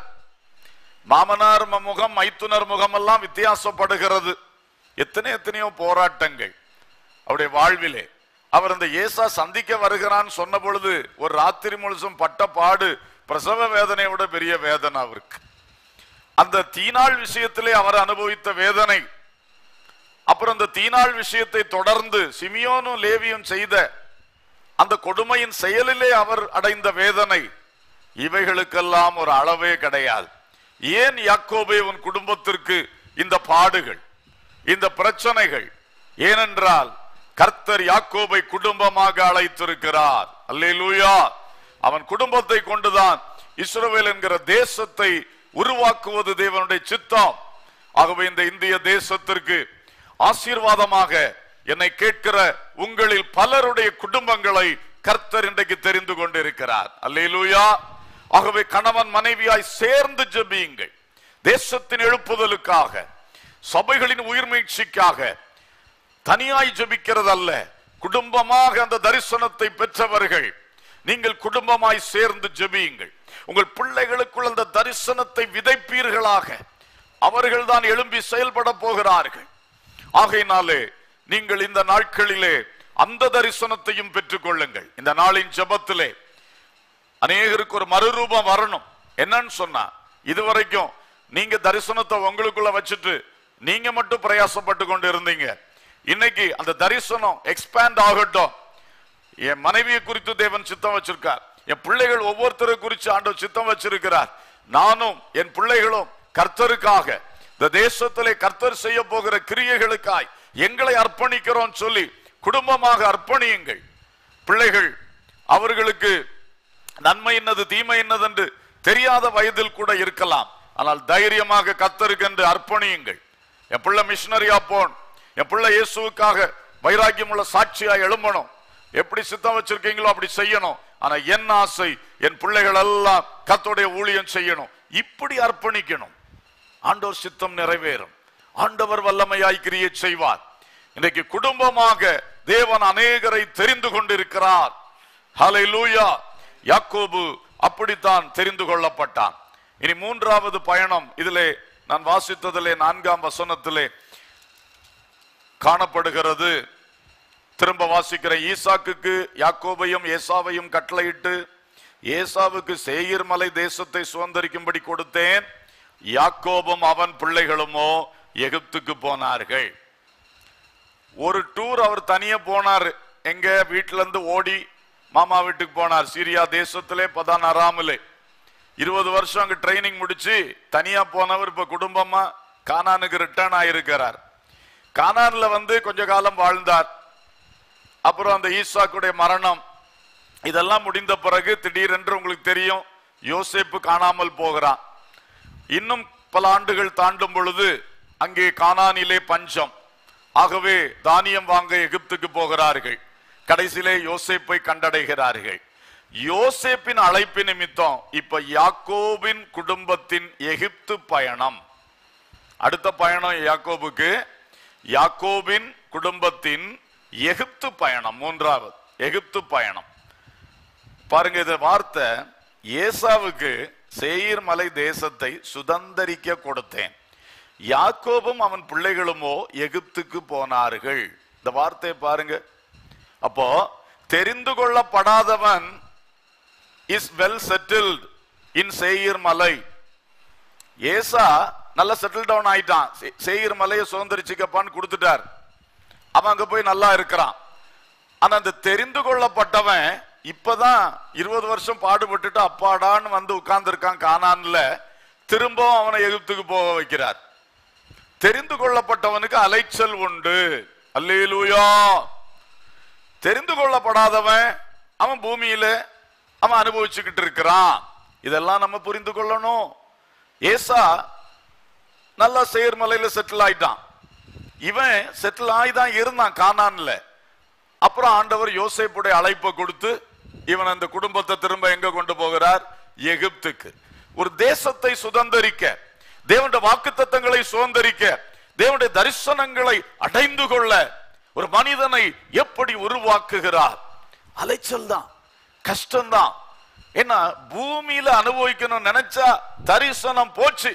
மாமனார் ம- முகம் மைத்துனர் முகம் எல்லாம் வித்தியாசப்படுகிறது எத்தனை எத்தனையோ போராட்டங்கள் அவருடைய வாழ்விலே அவர் அந்த ஏசா சந்திக்க வருகிறான்னு சொன்ன பொழுது ஒரு ராத்திரி முழுசும் பட்ட பாடு பிரசவ வேதனையை விட பெரிய வேதனை அவருக்கு அந்த தீனாள் விஷயத்திலே அவர் அனுபவித்த வேதனை அப்புறம் அந்த தீனாள் விஷயத்தை தொடர்ந்து சிமியோனும் லேவியும் செய்த அந்த கொடுமையின் செயலிலே அவர் அடைந்த வேதனை இவைகளுக்கெல்லாம் ஒரு அளவே கிடையாது ஏன் யாக்கோபே உன் குடும்பத்திற்கு இந்த பாடுகள் இந்த பிரச்சனைகள் ஏனென்றால் கர்த்தர் யாக்கோபை குடும்பமாக அழைத்திருக்கிறார் அல்லேலூயா அவன் குடும்பத்தை கொண்டுதான் இஸ்ரவேல் என்கிற தேசத்தை உருவாக்குவது தேவனுடைய சித்தம் ஆகவே இந்த இந்திய தேசத்திற்கு ஆசீர்வாதமாக என்னை கேட்கிற உங்களில் பலருடைய குடும்பங்களை கர்த்தர் இன்றைக்கு தெரிந்து கொண்டிருக்கிறார் அல்லேலூயா ஆகவே கணவன் மனைவியாய் சேர்ந்து ஜெபியுங்கள் தேசத்தின் எழுப்புதலுக்காக சபைகளின் உயிர்மீழ்ச்சிக்காக தனியாய் ஜெபிக்கிறது அல்ல குடும்பமாக அந்த தரிசனத்தை பெற்றவர்கள் நீங்கள் குடும்பமாய் சேர்ந்து ஜெபியுங்கள் உங்கள் பிள்ளைகளுக்குள் அந்த தரிசனத்தை விதைப்பீர்களாக அவர்கள்தான் எழும்பி செயல்பட போகிறார்கள் ஆகையினாலே நீங்கள் இந்த நாட்களிலே அந்த தரிசனத்தையும் பெற்றுக் கொள்ளுங்கள் இந்த நாளின் ஜெபத்திலே அநேகருக்கு ஒரு மறுரூபம் வரணும் என்னன்னு சொன்னா இதுவரைக்கும் நீங்க தரிசனத்தை உங்களுக்குள்ள வச்சுட்டு நீங்க மட்டும் பிரயாசப்பட்டு கொண்டு இருந்தீங்க இன்னைக்கு அந்த தரிசனம் எக்ஸ்பேண்ட் ஆகட்டும் என் மனைவியை குறித்து தேவன் சித்தம் வச்சிருக்கார் என் பிள்ளைகள் ஒவ்வொருத்தரை குறித்து ஆண்டவர் சித்தம் வச்சிருக்கிறார் நானும் என் பிள்ளைகளும் கர்த்தருக்காக இந்த தேசத்திலே கர்த்தர் செய்ய போகிற கிரியைகளுக்காய் எங்களை அர்ப்பணிக்கிறோம் சொல்லி குடும்பமாக அர்ப்பணியுங்கள் பிள்ளைகள் அவர்களுக்கு நன்மை என்னது தீமை என்னது என்று தெரியாத வயதில் கூட இருக்கலாம் ஆனால் தைரியமாக கத்தருக்கென்று அர்ப்பணியுங்கள் என் பிள்ளை மிஷினரியா போன் என் பிள்ளை இயேசுவுக்காக வைராக்கியம் உள்ள சித்தம் எழும்பணும் எப்படி சித்தம் வச்சிருக்கீங்களோ அப்படி செய்யணும் ஆனா என் ஆசை என் பிள்ளைகள் எல்லாம் கத்தோடைய ஊழியம் செய்யணும் இப்படி அர்ப்பணிக்கணும் ஆண்டவர் சித்தம் நிறைவேறும் ஆண்டவர் வல்லமையாய் கிரியை செய்வார் இன்றைக்கு குடும்பமாக தேவன் அநேகரை தெரிந்து கொண்டிருக்கிறார் ஹalleluya யாக்கோபு அப்படித்தான் தெரிந்து கொள்ளப்பட்டான் இனி மூன்றாவது பயணம் இதிலே நான் வாசித்ததிலே நான்காம் வசனத்திலே காணப்படுகிறது திரும்ப வாசிக்கிற ஈசாக்குக்கு யாக்கோபையும் ஏசாவையும் கட்டளையிட்டு ஏசாவுக்கு சேயீர் மலை தேசத்தை சுதந்திரிக்கும்படி கொடுத்தேன் யாக்கோபும் அவன் பிள்ளைகளுமோ எகிப்துக்கு போனார்கள் ஒரு டூர் அவர் தனியா போனார் எங்க வீட்டுல இருந்து ஓடி மாமா வீட்டுக்கு போனார் சீரியா தேசத்திலே பதான் அராமலே இருபது வருஷம் அங்க ட்ரைனிங் முடிச்சு தனியா போனவர் இப்ப குடும்பமா கானானுக்கு ரிட்டர்ன் ஆயிருக்கிறார் கானான்ல வந்து கொஞ்ச காலம் வாழ்ந்தார் அப்புறம் அந்த ஈசாக்குடைய மரணம் இதெல்லாம் முடிந்த பிறகு திடீரென்று உங்களுக்கு தெரியும் யோசேப்பு காணாமல் போகிறான் இன்னும் பல ஆண்டுகள் தாண்டும் பொழுது அங்கே கானானிலே பஞ்சம் ஆகவே தானியம் வாங்க எகிப்துக்கு போகிறார்கள் கடைசியிலே யோசேப்பை கண்டடைகிறார்கள் யோசேப்பின் அழைப்பு நிமித்தம் இப்ப யாக்கோபின் குடும்பத்தின் எகிப்து பயணம் அடுத்த பயணம் யாக்கோபுக்கு யாக்கோபின் குடும்பத்தின் எகிப்து பயணம் மூன்றாவது எகிப்து பயணம் பாருங்க இந்த வார்த்தை ஏசாவுக்கு சேயீர் மலை தேசத்தை சுதந்தரிக்க கொடுத்தேன் யாக்கோபும் அவன் பிள்ளைகளுமோ எகிப்துக்கு போனார்கள் இந்த வார்த்தையை பாருங்க அப்போ தெரிந்து கொள்ளப்படாதவன் is well settled in Seir மலை ஏசா நல்லா செட்டில் டவுன் ஆயிட்டான் சே- சேயீர் மலையை சுதந்திரிச்சுக்கப்பான்னு கொடுத்துட்டார் அவன் அங்க போய் நல்லா இருக்கிறான் ஆனா அந்த தெரிந்து கொள்ளப்பட்டவன் இப்பதான் இருபது வருஷம் பாடுபட்டுட்டு அப்பாடான்னு வந்து உட்கார்ந்து இருக்கான் கானான்ல திரும்பவும் அவனை எகிப்துக்கு போக வைக்கிறார் தெரிந்து கொள்ளப்பட்டவனுக்கு அலைச்சல் உண்டு அல்லேலூயா தெரிந்து கொள்ளப்படாதவன் அவன் பூமியில அவன் அனுபவிச்சுக்கிட்டு இருக்கிறான் இதெல்லாம் நம்ம புரிந்து கொள்ளணும் ஏசா நல்லா செயற்மலையில செட்டில் ஆயிட்டான் இவன் செட்டில் ஆகி தான் இருந்தான் கானான்ல அப்புறம் ஆண்டவர் யோசேப்புடைய அழைப்பை கொடுத்து இவன் அந்த குடும்பத்தை திரும்ப எங்க கொண்டு போகிறார் எகிப்துக்கு ஒரு தேசத்தை சுதந்தரிக்க தேவனுடைய வாக்குத்தத்தங்களை சுதந்தரிக்க தேவனுடைய தரிசனங்களை அடைந்து கொள்ள ஒரு மனிதனை எப்படி உருவாக்குகிறார் அலைச்சல் தான் கஷ்டம்தான் ஏன்னா பூமியில அனுபவிக்கணும் நினைச்சா தரிசனம் போச்சு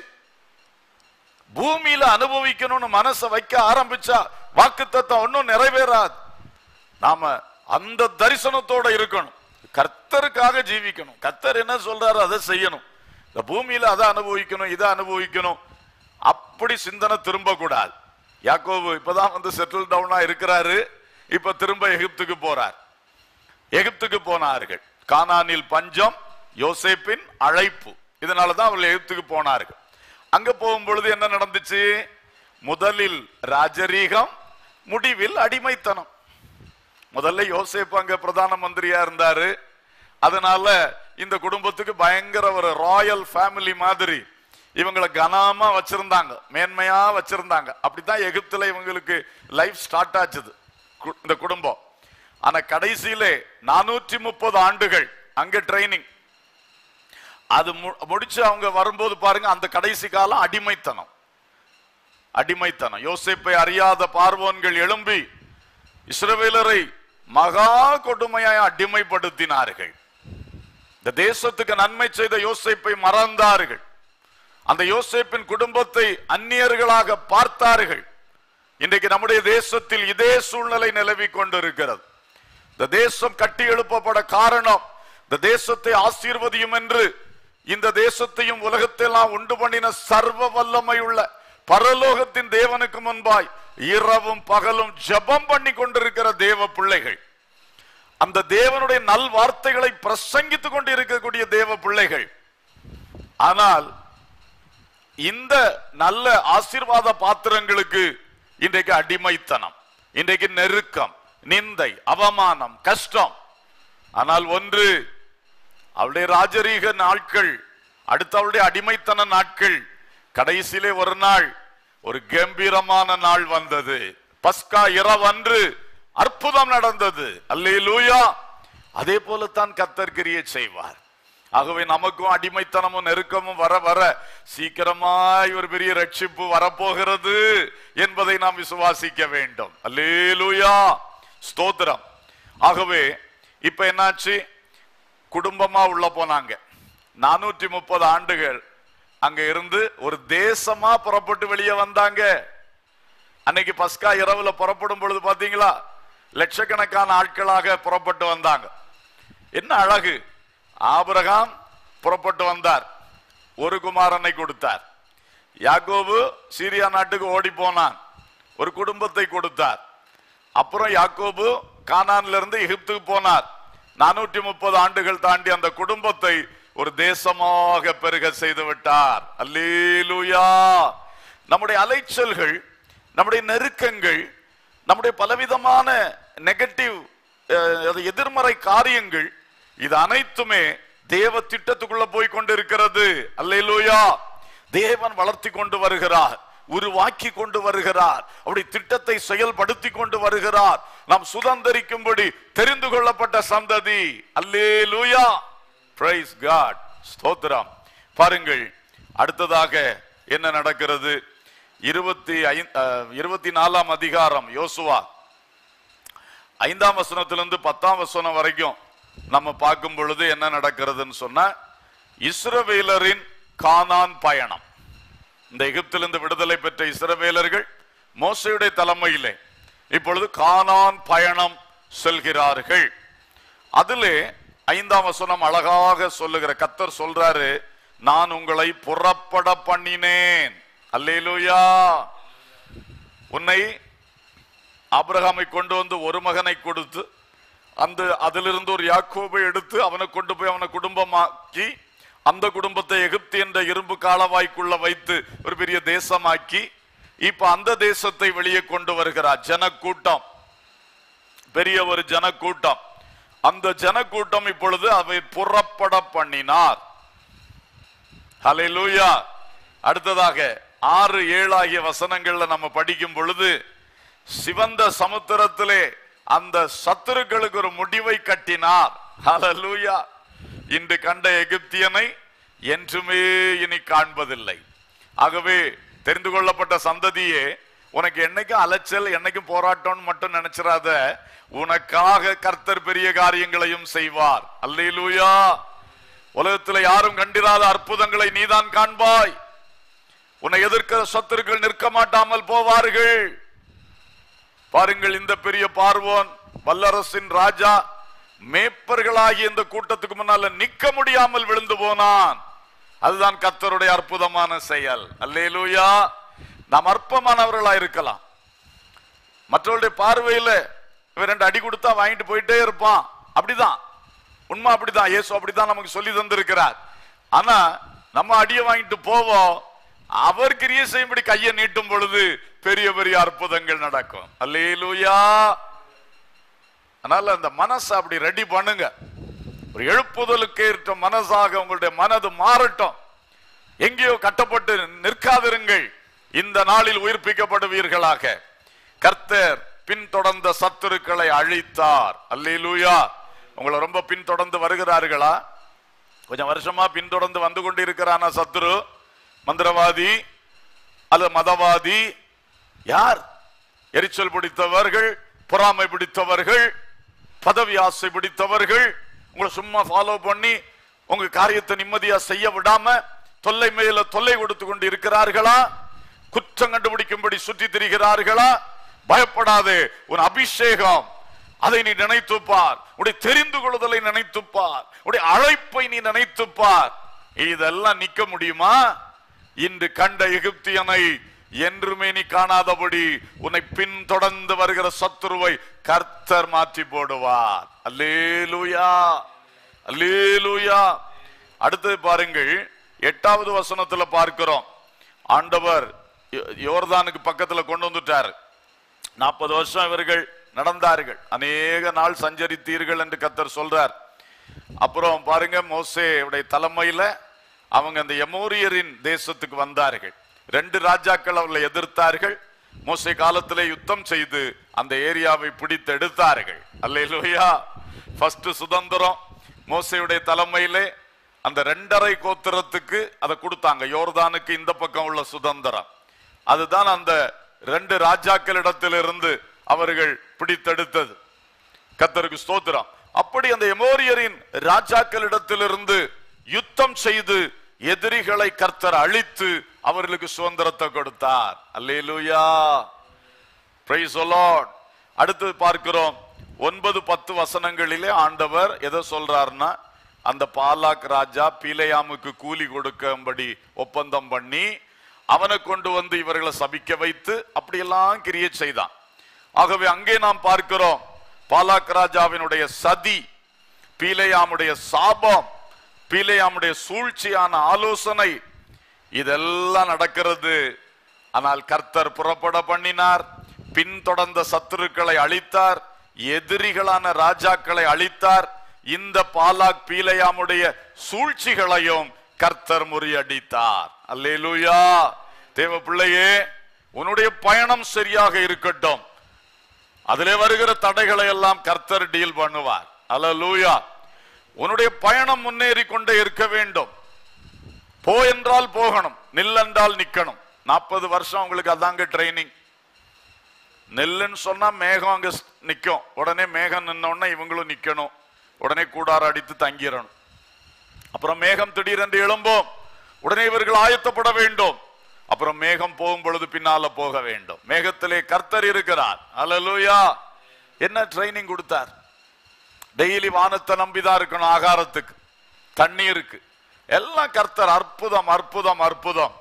பூமியில அனுபவிக்கணும்னு மனசை வைக்க ஆரம்பிச்சா வாக்குத்தத்தம் ஒன்னும் நிறைவேறாது நாம அந்த தரிசனத்தோட இருக்கணும் கர்த்தருக்காக ஜீவிக்கணும் கர்த்தர் என்ன சொல்றாரு அதை செய்யணும் இந்த பூமியில அதை அனுபவிக்கணும் இதை அனுபவிக்கணும் அப்படி சிந்தனை திரும்ப கூடாது யாக்கோபு இப்பதான் வந்து செட்டில் டவுனா இருக்கிறாரு இப்ப திரும்ப எகிப்துக்கு போறார் எகிப்துக்கு போனார்கள் கானானில் பஞ்சம் யோசேப்பின் அழைப்பு இதனாலதான் அவர்கள் எகிப்துக்கு போனார்கள் அங்க போகும் பொழுது என்ன நடந்துச்சு முதலில் ராஜரீகம் முடிவில் அடிமைத்தனம் முதல்ல யோசேப்பு அங்க பிரதான மந்திரியா இருந்தாரு அதனால இந்த குடும்பத்துக்கு பயங்கர ஒரு ராயல் ஃபேமிலி மாதிரி இவங்களை கனமா வச்சிருந்தாங்க மேன்மையா வச்சிருந்தாங்க அப்படித்தான் எகிப்துல இவங்களுக்கு லைஃப் ஸ்டார்ட் ஆச்சுது கு- இந்த குடும்பம் ஆனா கடைசியிலே நானூற்றி முப்பது ஆண்டுகள் அங்க ட்ரைனிங் அது மு- முடிச்சு அவங்க வரும்போது பாருங்க அந்த கடைசி காலம் அடிமைத்தனம் அடிமைத்தனம் யோசேப்பை அறியாத பார்வோன்கள் எழும்பி இஸ்ரவேலரை மகா கொடுமையாய் அடிமைப்படுத்தினார்கள் இந்த தேசத்துக்கு நன்மை செய்த யோசேப்பை மறந்தார்கள் அந்த யோசேப்பின் குடும்பத்தை அந்நியர்களாக பார்த்தார்கள் இன்றைக்கு நம்முடைய தேசத்தில் இதே சூழ்நிலை நிலவி கொண்டிருக்கிறது இந்த தேசம் கட்டி எழுப்பப்பட காரணம் இந்த தேசத்தை ஆசீர்வதியும் என்று இந்த தேசத்தையும் உலகத்தெல்லாம் உண்டு பண்ணின சர்வ வல்லமையுள்ள பரலோகத்தின் தேவனுக்கு முன்பாய் இரவும் பகலும் ஜெபம் பண்ணி கொண்டிருக்கிற தேவ பிள்ளைகள் அந்த தேவனுடைய நல் வார்த்தைகளை பிரசங்கித்துக் கொண்டு இருக்கக்கூடிய தேவ பிள்ளைகள் ஆனால் இந்த நல்ல ஆசீர்வாத பாத்திரங்களுக்கு இன்றைக்கு அடிமைத்தனம் இன்றைக்கு நெருக்கம் நிந்தை அவமானம் கஷ்டம் ஆனால் ஒன்று அவளுடைய ராஜரீக நாட்கள் அடுத்து அவளுடைய அடிமைத்தன நாட்கள் கடைசியிலே ஒரு நாள் ஒரு கம்பீரமான நாள் வந்தது பஸ்கா இரவன்று அற்புதம் நடந்தது அல்லேலூயா அதே போலத்தான் கத்தர் கிரியை செய்வார் ஆகவே நமக்கும் அடிமைத்தனமும் நெருக்கமும் வர வர சீக்கிரமாய் ஒரு பெரிய ரட்சிப்பு வரப்போகிறது என்பதை நாம் விசுவாசிக்க வேண்டும் அல்லேலூயா ஸ்தோத்திரம் ஆகவே இப்ப என்னாச்சு குடும்பமா உள்ள போனாங்க நானூற்றி முப்பது ஆண்டுகள் அங்க இருந்து ஒரு தேசமா புறப்பட்டு வெளியே வந்தாங்க அன்னைக்கு பஸ்கா இரவுல புறப்படும் பொழுது பாத்தீங்களா லட்சக்கணக்கான ஆட்களாக புறப்பட்டு வந்தாங்க என்ன அழகு ஆபிரகாம் புறப்பட்டு வந்தார் ஒரு குமாரனை கொடுத்தார் யாக்கோபு சீரியா நாட்டுக்கு ஓடி போனான் ஒரு குடும்பத்தை கொடுத்தார் அப்புறம் யாக்கோபு கானான்ல இருந்து எகிப்துக்கு போனார் நானூற்றி முப்பது ஆண்டுகள் தாண்டி அந்த குடும்பத்தை ஒரு தேசமாக பெருக செய்து விட்டார் அல்லேலூயா நம்முடைய அலைச்சல்கள் நம்முடைய நெருக்கங்கள் நம்முடைய பலவிதமான நெகட்டிவ் எதிர்மறை காரியங்கள் இது அனைத்துமே தேவ திட்டத்துக்குள்ள போய் கொண்டிருக்கிறது அல்லேலூயா தேவன் வளர்த்தி கொண்டு வருகிறார் உருவாக்கி கொண்டு வருகிறார் அவருடைய திட்டத்தை செயல்படுத்தி கொண்டு வருகிறார் நாம் சுதந்திரிக்கும்படி தெரிந்து கொள்ளப்பட்ட சந்ததி அல்லேலூயா பிரைஸ் காட் ஸ்தோத்திரம் பாருங்கள் அடுத்ததாக என்ன நடக்கிறது இருபத்தி ஐந்து இருபத்தி நாலாம் அதிகாரம் யோசுவா ஐந்தாம் வசனத்திலிருந்து பத்தாம் வசனம் வரைக்கும் நம்ம பார்க்கும் பொழுது என்ன நடக்கிறதுன்னு சொன்னா இஸ்ரவேலரின் கானான் பயணம் இந்த எகிப்திலிருந்து விடுதலை பெற்ற இஸ்ரவேலர்கள் மோசையுடைய தலைமையிலே இப்பொழுது கானான் பயணம் செல்கிறார்கள் அதிலே ஐந்தாம் வசனம் அழகாக சொல்லுகிற கத்தர் சொல்றாரு நான் உங்களை புறப்பட பண்ணினேன் அல்லேலூயா உன்னை ஆபிரகாமை கொண்டு வந்து ஒரு மகனை கொடுத்து அந்த அதிலிருந்து ஒரு யாக்கோபை எடுத்து அவனை கொண்டு போய் அவனை குடும்பமாக்கி அந்த குடும்பத்தை எகிப்து என்ற இரும்பு காலவாய்க்குள்ள வைத்து ஒரு பெரிய தேசமாக்கி இப்ப அந்த தேசத்தை வெளியே கொண்டு வருகிறார் ஜனக்கூட்டம் பெரிய ஒரு ஜனக்கூட்டம் அந்த ஜனக்கூட்டம் இப்பொழுது அவை புறப்பட பண்ணினார் ஹalleluya அடுத்ததாக ஆறு ஏழு ஆகிய வசனங்கள்ல நம்ம படிக்கும் பொழுது சிவந்த சமுத்திரத்திலே அந்த சத்துருக்களுக்கு ஒரு முடிவை கட்டினார் ஹalleluya இன்று கண்ட எகிப்தியனை என்றுமே இனி காண்பதில்லை ஆகவே தெரிந்து கொள்ளப்பட்ட சந்ததியே உனக்கு என்னைக்கும் அலைச்சல் என்னைக்கும் போராட்டம்னு மட்டும் நினைச்சிராத உனக்காக கர்த்தர் பெரிய காரியங்களையும் செய்வார் அல்லேலூயா உலகத்துல யாரும் கண்டிராத அற்புதங்களை நீதான் காண்பாய் உன்னை எதிர்க்கிற சத்துருக்கள் நிற்க மாட்டாமல் போவார்கள் பாருங்கள் இந்த பெரிய பார்வோன் வல்லரசின் ராஜா மேப்பர்களாகிய இந்த கூட்டத்துக்கு முன்னால நிக்க முடியாமல் விழுந்து போனான் அதுதான் கர்த்தருடைய அற்புதமான செயல் அல்லேலூயா நாம் அற்பமானவர்களா இருக்கலாம் மற்றவருடைய பார்வையில இவன் ரெண்டு அடி கொடுத்தா வாங்கிட்டு போயிட்டே இருப்பான் அப்படிதான் உண்மை அப்படிதான் இயேசு அப்படிதான் நமக்கு சொல்லி தந்திருக்கிறார் ஆனா நம்ம அடியை வாங்கிட்டு போவோம் அவர் கிரியை செய்யும்படி கையை நீட்டும் பொழுது பெரிய பெரிய அற்புதங்கள் நடக்கும் அல்லேலூயா அதனால அந்த மனசை அப்படி ரெடி பண்ணுங்க ஒரு எழுப்புதலுக்கு ஏற்ற மனசாக உங்களுடைய மனது மாறட்டும் எங்கேயோ கட்டப்பட்டு நிற்காதிருங்கள் இந்த நாளில் உயிர்ப்பிக்கப்படுவீர்களாக கர்த்தர் பின்தொடர்ந்த சத்துருக்களை அழித்தார் அல்லேலூயா உங்களை ரொம்ப பின்தொடர்ந்து வருகிறார்களா கொஞ்சம் வருஷமா பின்தொடர்ந்து வந்து கொண்டிருக்கிறானா சத்துரு மந்திரவாதி அல்லது மதவாதி யார் எரிச்சல் பிடித்தவர்கள் பொறாமை பிடித்தவர்கள் பதவி ஆசை பிடித்தவர்கள் உங்களை சும்மா ஃபாலோ பண்ணி உங்க காரியத்தை நிம்மதியா செய்ய விடாம தொல்லை மேல தொல்லை கொடுத்து கொண்டு இருக்கிறார்களா குற்றம் கண்டுபிடிக்கும்படி சுற்றி திரிகிறார்களா பயப்படாதே உன் அபிஷேகம் அதை நீ நினைத்துப்பார் உடைய தெரிந்து கொள்ளுதலை நினைத்துப்பார் உடைய அழைப்பை நீ நினைத்துப்பார் இதெல்லாம் நிக்க முடியுமா இன்று கண்ட எகிப்தியனை என்றுமே நீ காணாதபடி உன்னை பின்தொடர்ந்து வருகிற சத்துருவை கர்த்தர் மாற்றி போடுவார் அல்லேலூயா அல்லேலூயா அடுத்தது பாருங்கள் எட்டாவது வசனத்துல பார்க்கிறோம் ஆண்டவர் யோ- யோர்தானுக்கு பக்கத்துல கொண்டு வந்துட்டார் நாற்பது வருஷம் இவர்கள் நடந்தார்கள் அநேக நாள் சஞ்சரித்தீர்கள் என்று கத்தர் சொல்றார் அப்புறம் பாருங்க மோசே உடைய தலைமையில அவங்க அந்த எமோரியரின் தேசத்துக்கு வந்தார்கள் ரெண்டு ராஜாக்கள் அவர்களை எதிர்த்தார்கள் மோசே காலத்திலே யுத்தம் செய்து அந்த ஏரியாவை பிடித்து எடுத்தார்கள் அல்லேலூயா ஃபர்ஸ்ட் சுதந்திரம் மோசையுடைய தலைமையிலே அந்த ரெண்டரை கோத்திரத்துக்கு அதை கொடுத்தாங்க யோர்தானுக்கு இந்த பக்கம் உள்ள சுதந்திரம் அதுதான் அந்த ரெண்டு ராஜாக்களிடத்திலிருந்து அவர்கள் பிடித்தெடுத்தது கத்தருக்கு ஸ்தோத்திரம் அப்படி அந்த எமோரியரின் ராஜாக்களிடத்திலிருந்து யுத்தம் செய்து எதிரிகளை கர்த்தர் அழித்து அவர்களுக்கு சுதந்திரத்தை கொடுத்தார் அல்லேலூயா Praise the Lord. அடுத்தது பார்க்கிறோம் ஒன்பது பத்து வசனங்களிலே ஆண்டவர் எதை சொல்றாருன்னா அந்த பாலாக் ராஜா பீலையாமுக்கு கூலி கொடுக்கும்படி ஒப்பந்தம் பண்ணி அவனை கொண்டு வந்து இவர்களை சபிக்க வைத்து அப்படியெல்லாம் கிரியை செய்தான் ஆகவே அங்கே நாம் பார்க்கிறோம் பாலாக் ராஜாவினுடைய சதி பீலையாமுடைய சாபம் பீலையாமுடைய சூழ்ச்சியான ஆலோசனை இதெல்லாம் நடக்கிறது ஆனால் கர்த்தர் புறப்பட பண்ணினார் பின்தொடர்ந்த சத்துருக்களை அழித்தார் எதிரிகளான ராஜாக்களை அழித்தார் இந்த பாலாக் பீலையாமுடைய சூழ்ச்சிகளையும் கர்த்தர் முறியடித்தார் அல்லேலூயா தேவ பிள்ளையே உன்னுடைய பயணம் சரியாக இருக்கட்டும் அதிலே வருகிற தடைகளை எல்லாம் கர்த்தர் டீல் பண்ணுவார் அல்லேலூயா உன்னுடைய பயணம் முன்னேறி கொண்டே இருக்க வேண்டும் போ என்றால் போகணும் நில் என்றால் நிக்கணும் நாற்பது வருஷம் உங்களுக்கு அதாங்க ட்ரைனிங் நெல்லுன்னு சொன்னா மேகம் அங்க ஸ்- நிக்கும் உடனே மேகம் நின்ன உடனே இவங்களும் நிக்கணும் உடனே கூடார அடித்து தங்கிடணும் அப்புறம் மேகம் திடீரென்று எழும்போம் உடனே இவர்கள் ஆயத்தப்பட வேண்டும் அப்புறம் மேகம் போகும் பொழுது பின்னால போக வேண்டும் மேகத்திலே கர்த்தர் இருக்கிறார் அல்லேலூயா என்ன ட்ரைனிங் கொடுத்தார் டெய்லி வானத்தை நம்பிதான் இருக்கணும் ஆகாரத்துக்கு தண்ணீருக்கு எல்லாம் கர்த்தர் அற்புதம் அற்புதம் அற்புதம்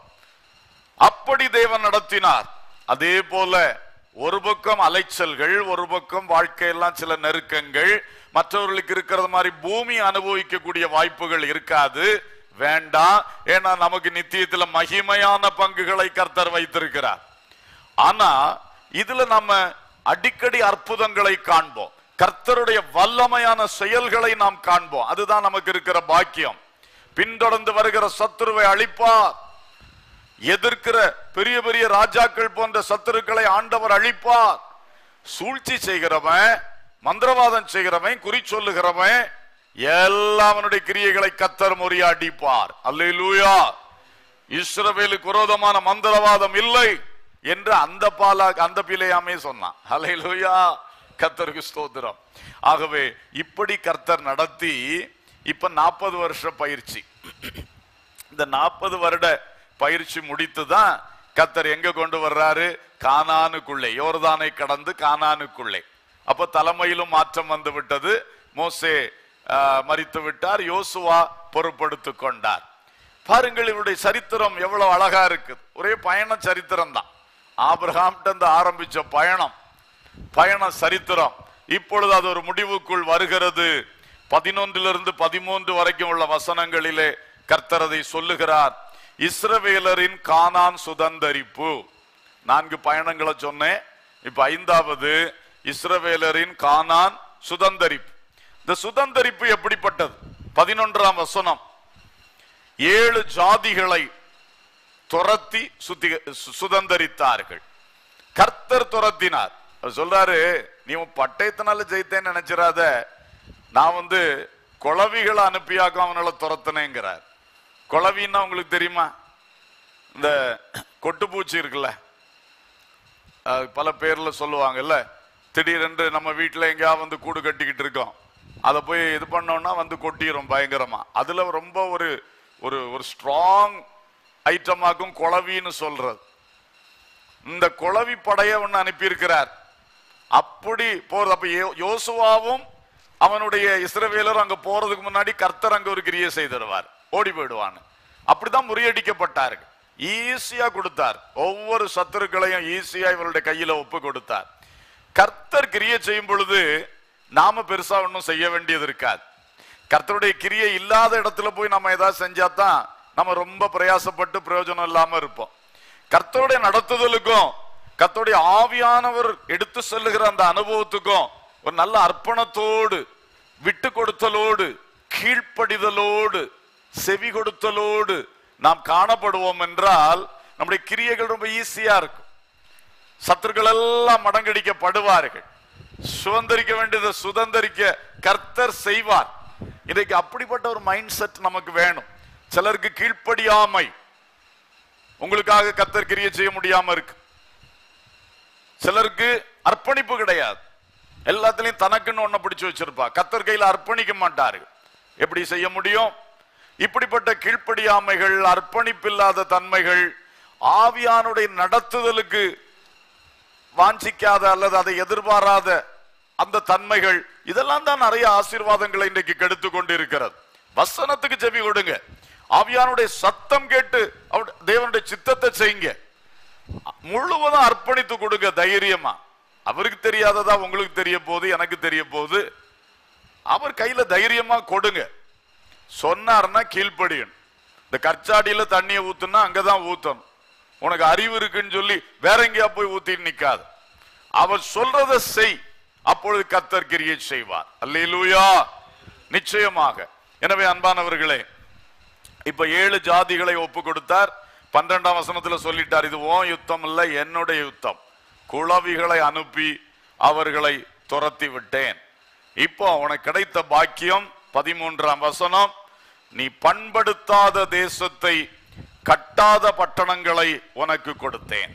அப்படி தேவன் நடத்தினார் அதே போல ஒரு பக்கம் அலைச்சல்கள் ஒரு பக்கம் வாழ்க்கையெல்லாம் சில நெருக்கங்கள் மற்றவர்களுக்கு இருக்கிறது மாதிரி பூமி அனுபவிக்கக்கூடிய வாய்ப்புகள் இருக்காது வேண்டாம் ஏன்னா நமக்கு நித்தியத்துல மகிமையான பங்குகளை கர்த்தர் வைத்திருக்கிறார் ஆனா இதுல நம்ம அடிக்கடி அற்புதங்களை காண்போம் கர்த்தருடைய வல்லமையான செயல்களை நாம் காண்போம் அதுதான் நமக்கு இருக்கிற பாக்கியம் பின்தொடர்ந்து வருகிற சத்துருவை அழிப்பார் எதிர்க்கிற பெரிய பெரிய ராஜாக்கள் போன்ற சத்துருக்களை ஆண்டவர் அழிப்பார் சூழ்ச்சி செய்கிறவன் மந்திரவாதம் செய்கிறவன் குறி சொல்லுகிறவன் எல்லாம் அவனுடைய கிரியைகளை கத்தர் முறியடிப்பார் அல்லேலூயா இஸ்ரவேலுக்கு விரோதமான மந்திரவாதம் இல்லை என்று அந்த பாலா அந்த பிள்ளையாமே சொன்னான் அல்லேலூயா கத்தருக்கு ஸ்தோத்திரம் ஆகவே இப்படி கர்த்தர் நடத்தி இப்ப நாற்பது வருஷ பயிற்சி இந்த நாற்பது வருட பயிற்சி முடித்து தான் கத்தர் எங்க கொண்டு வர்றாரு கானானுக்குள்ளே யோர்தானை கடந்து கானானுக்குள்ளே அப்ப தலைமையிலும் மாற்றம் வந்து விட்டது மோசே ஆஹ், மரித்து விட்டார் யோசுவா பொறுப்படுத்திக் கொண்டார் பாருங்கள் இவருடைய சரித்திரம் எவ்வளவு அழகா இருக்கு ஒரே பயண சரித்திரம் தான் ஆபிரகாம்கிட்ட இருந்து ஆரம்பிச்ச பயணம் பயண சரித்திரம் இப்பொழுது அது ஒரு முடிவுக்குள் வருகிறது பதினொன்றிலிருந்து பதிமூன்று வரைக்கும் உள்ள வசனங்களிலே கர்த்தர் அதை சொல்லுகிறார் இஸ்ரவேலரின் கானான் சுதந்தரிப்பு நான்கு பயணங்களை சொன்னேன் இப்ப ஐந்தாவது இஸ்ரவேலரின் கானான் சுதந்தரிப்பு இந்த சுதந்தரிப்பு எப்படிப்பட்டது பதினொன்றாம் வசனம் ஏழு ஜாதிகளை துரத்தி சுத்தி சு- சுதந்தரித்தார்கள் கர்த்தர் துரத்தினார் அவர் சொல்றாரு நீ உன் பட்டயத்தினால ஜெயித்தேன்னு நினைச்சிராத நான் வந்து குளவிகளை அனுப்பியாக்க அவனால துரத்தினேங்கிறார் குளவின்னா உங்களுக்கு தெரியுமா இந்த கொட்டுப்பூச்சி இருக்குல்ல அஹ் பல பேர்ல சொல்லுவாங்கல்ல திடீரென்று நம்ம வீட்டுல எங்கேயாவது வந்து கூடு கட்டிக்கிட்டு இருக்கோம் அதை போய் இது பண்ணோம்னா வந்து கொட்டிரும் பயங்கரமா அதுல ரொம்ப ஒரு ஒரு ஒரு ஸ்ட்ராங் ஐட்டமாக்கும் குளவின்னு சொல்றது இந்த குளவி படைய ஒண்ணு அனுப்பியிருக்கிறார் அப்படி போறது அப்ப யோ- யோசுவாவும் அவனுடைய இஸ்ரவேலரும் அங்க போறதுக்கு முன்னாடி கர்த்தர் அங்க ஒரு கிரியை செய்திருவார் ஓடி போயிடுவான் அப்படிதான் முறியடிக்கப்பட்டார்கள் ஈஸியா கொடுத்தார் ஒவ்வொரு சத்துருக்களையும் ஈஸியா இவருடைய கையில ஒப்பு கொடுத்தார் கர்த்தர் கிரியை செய்யும் பொழுது நாம பெருசா ஒன்றும் செய்ய வேண்டியது இருக்காது கர்த்தருடைய கிரியை இல்லாத இடத்துல போய் நம்ம ஏதாவது செஞ்சா தான் நம்ம ரொம்ப பிரயாசப்பட்டு பிரயோஜனம் இல்லாம இருப்போம் கர்த்தருடைய நடத்துதலுக்கும் கர்த்தருடைய ஆவியானவர் எடுத்து செல்லுகிற அந்த அனுபவத்துக்கும் ஒரு நல்ல அர்ப்பணத்தோடு விட்டு கொடுத்தலோடு கீழ்ப்படிதலோடு செவி கொடுத்தலோடு நாம் காணப்படுவோம் என்றால் நம்முடைய கிரியைகள் ரொம்ப ஈஸியா இருக்கும் சத்துருக்கள் எல்லாம் மடங்கடிக்கப்படுவார்கள் சுதந்திரிக்க வேண்டியதை சுதந்திரிக்க கர்த்தர் செய்வார் இன்றைக்கு அப்படிப்பட்ட ஒரு மைண்ட் செட் நமக்கு வேணும் சிலருக்கு கீழ்ப்படியாமை உங்களுக்காக கர்த்தர் கிரியை செய்ய முடியாம இருக்கு சிலருக்கு அர்ப்பணிப்பு கிடையாது எல்லாத்துலயும் தனக்குன்னு ஒண்ண பிடிச்சு வச்சிருப்பா கர்த்தர் கையில அர்ப்பணிக்க மாட்டார்கள் எப்படி செய்ய முடியும் இப்படிப்பட்ட கீழ்ப்படியாமைகள் அர்ப்பணிப்பில்லாத தன்மைகள் ஆவியானுடைய நடத்துதலுக்கு வாஞ்சிக்காத அல்லது அதை எதிர்பாராத அந்த தன்மைகள் இதெல்லாம் தான் நிறைய ஆசீர்வாதங்களை இன்றைக்கு கெடுத்து கொண்டு இருக்கிறது வசனத்துக்கு செவி கொடுங்க ஆவியானுடைய சத்தம் கேட்டு அவருடைய- தேவனுடைய சித்தத்தை செய்யுங்க முழுவதும் அர்ப்பணித்து கொடுங்க தைரியமா அவருக்கு தெரியாததா உங்களுக்கு தெரிய போகுது எனக்கு தெரிய போகுது அவர் கையில தைரியமா கொடுங்க சொன்னார்னா கீழ்ப்படியணும் இந்த கற்சாடியில தண்ணியை ஊத்துனா அங்கதான் ஊத்தணும் உனக்கு அறிவு இருக்குன்னு சொல்லி வேற எங்கேயா போய் ஊத்திட்டு நிக்காது அவர் சொல்றத செய் அப்பொழுது கத்தர் கிரியை செய்வார் அல்லேலூயா நிச்சயமாக எனவே அன்பானவர்களே இப்ப ஏழு ஜாதிகளை ஒப்பு கொடுத்தார் பன்னிரெண்டாம் வசனத்துல சொல்லிட்டார் இது ஓ யுத்தம் இல்ல என்னுடைய யுத்தம் குளவிகளை அனுப்பி அவர்களை துரத்தி விட்டேன் இப்போ உனக்கு கிடைத்த பாக்கியம் பதிமூன்றாம் வசனம் நீ பண்படுத்தாத தேசத்தை கட்டாத பட்டணங்களை உனக்கு கொடுத்தேன்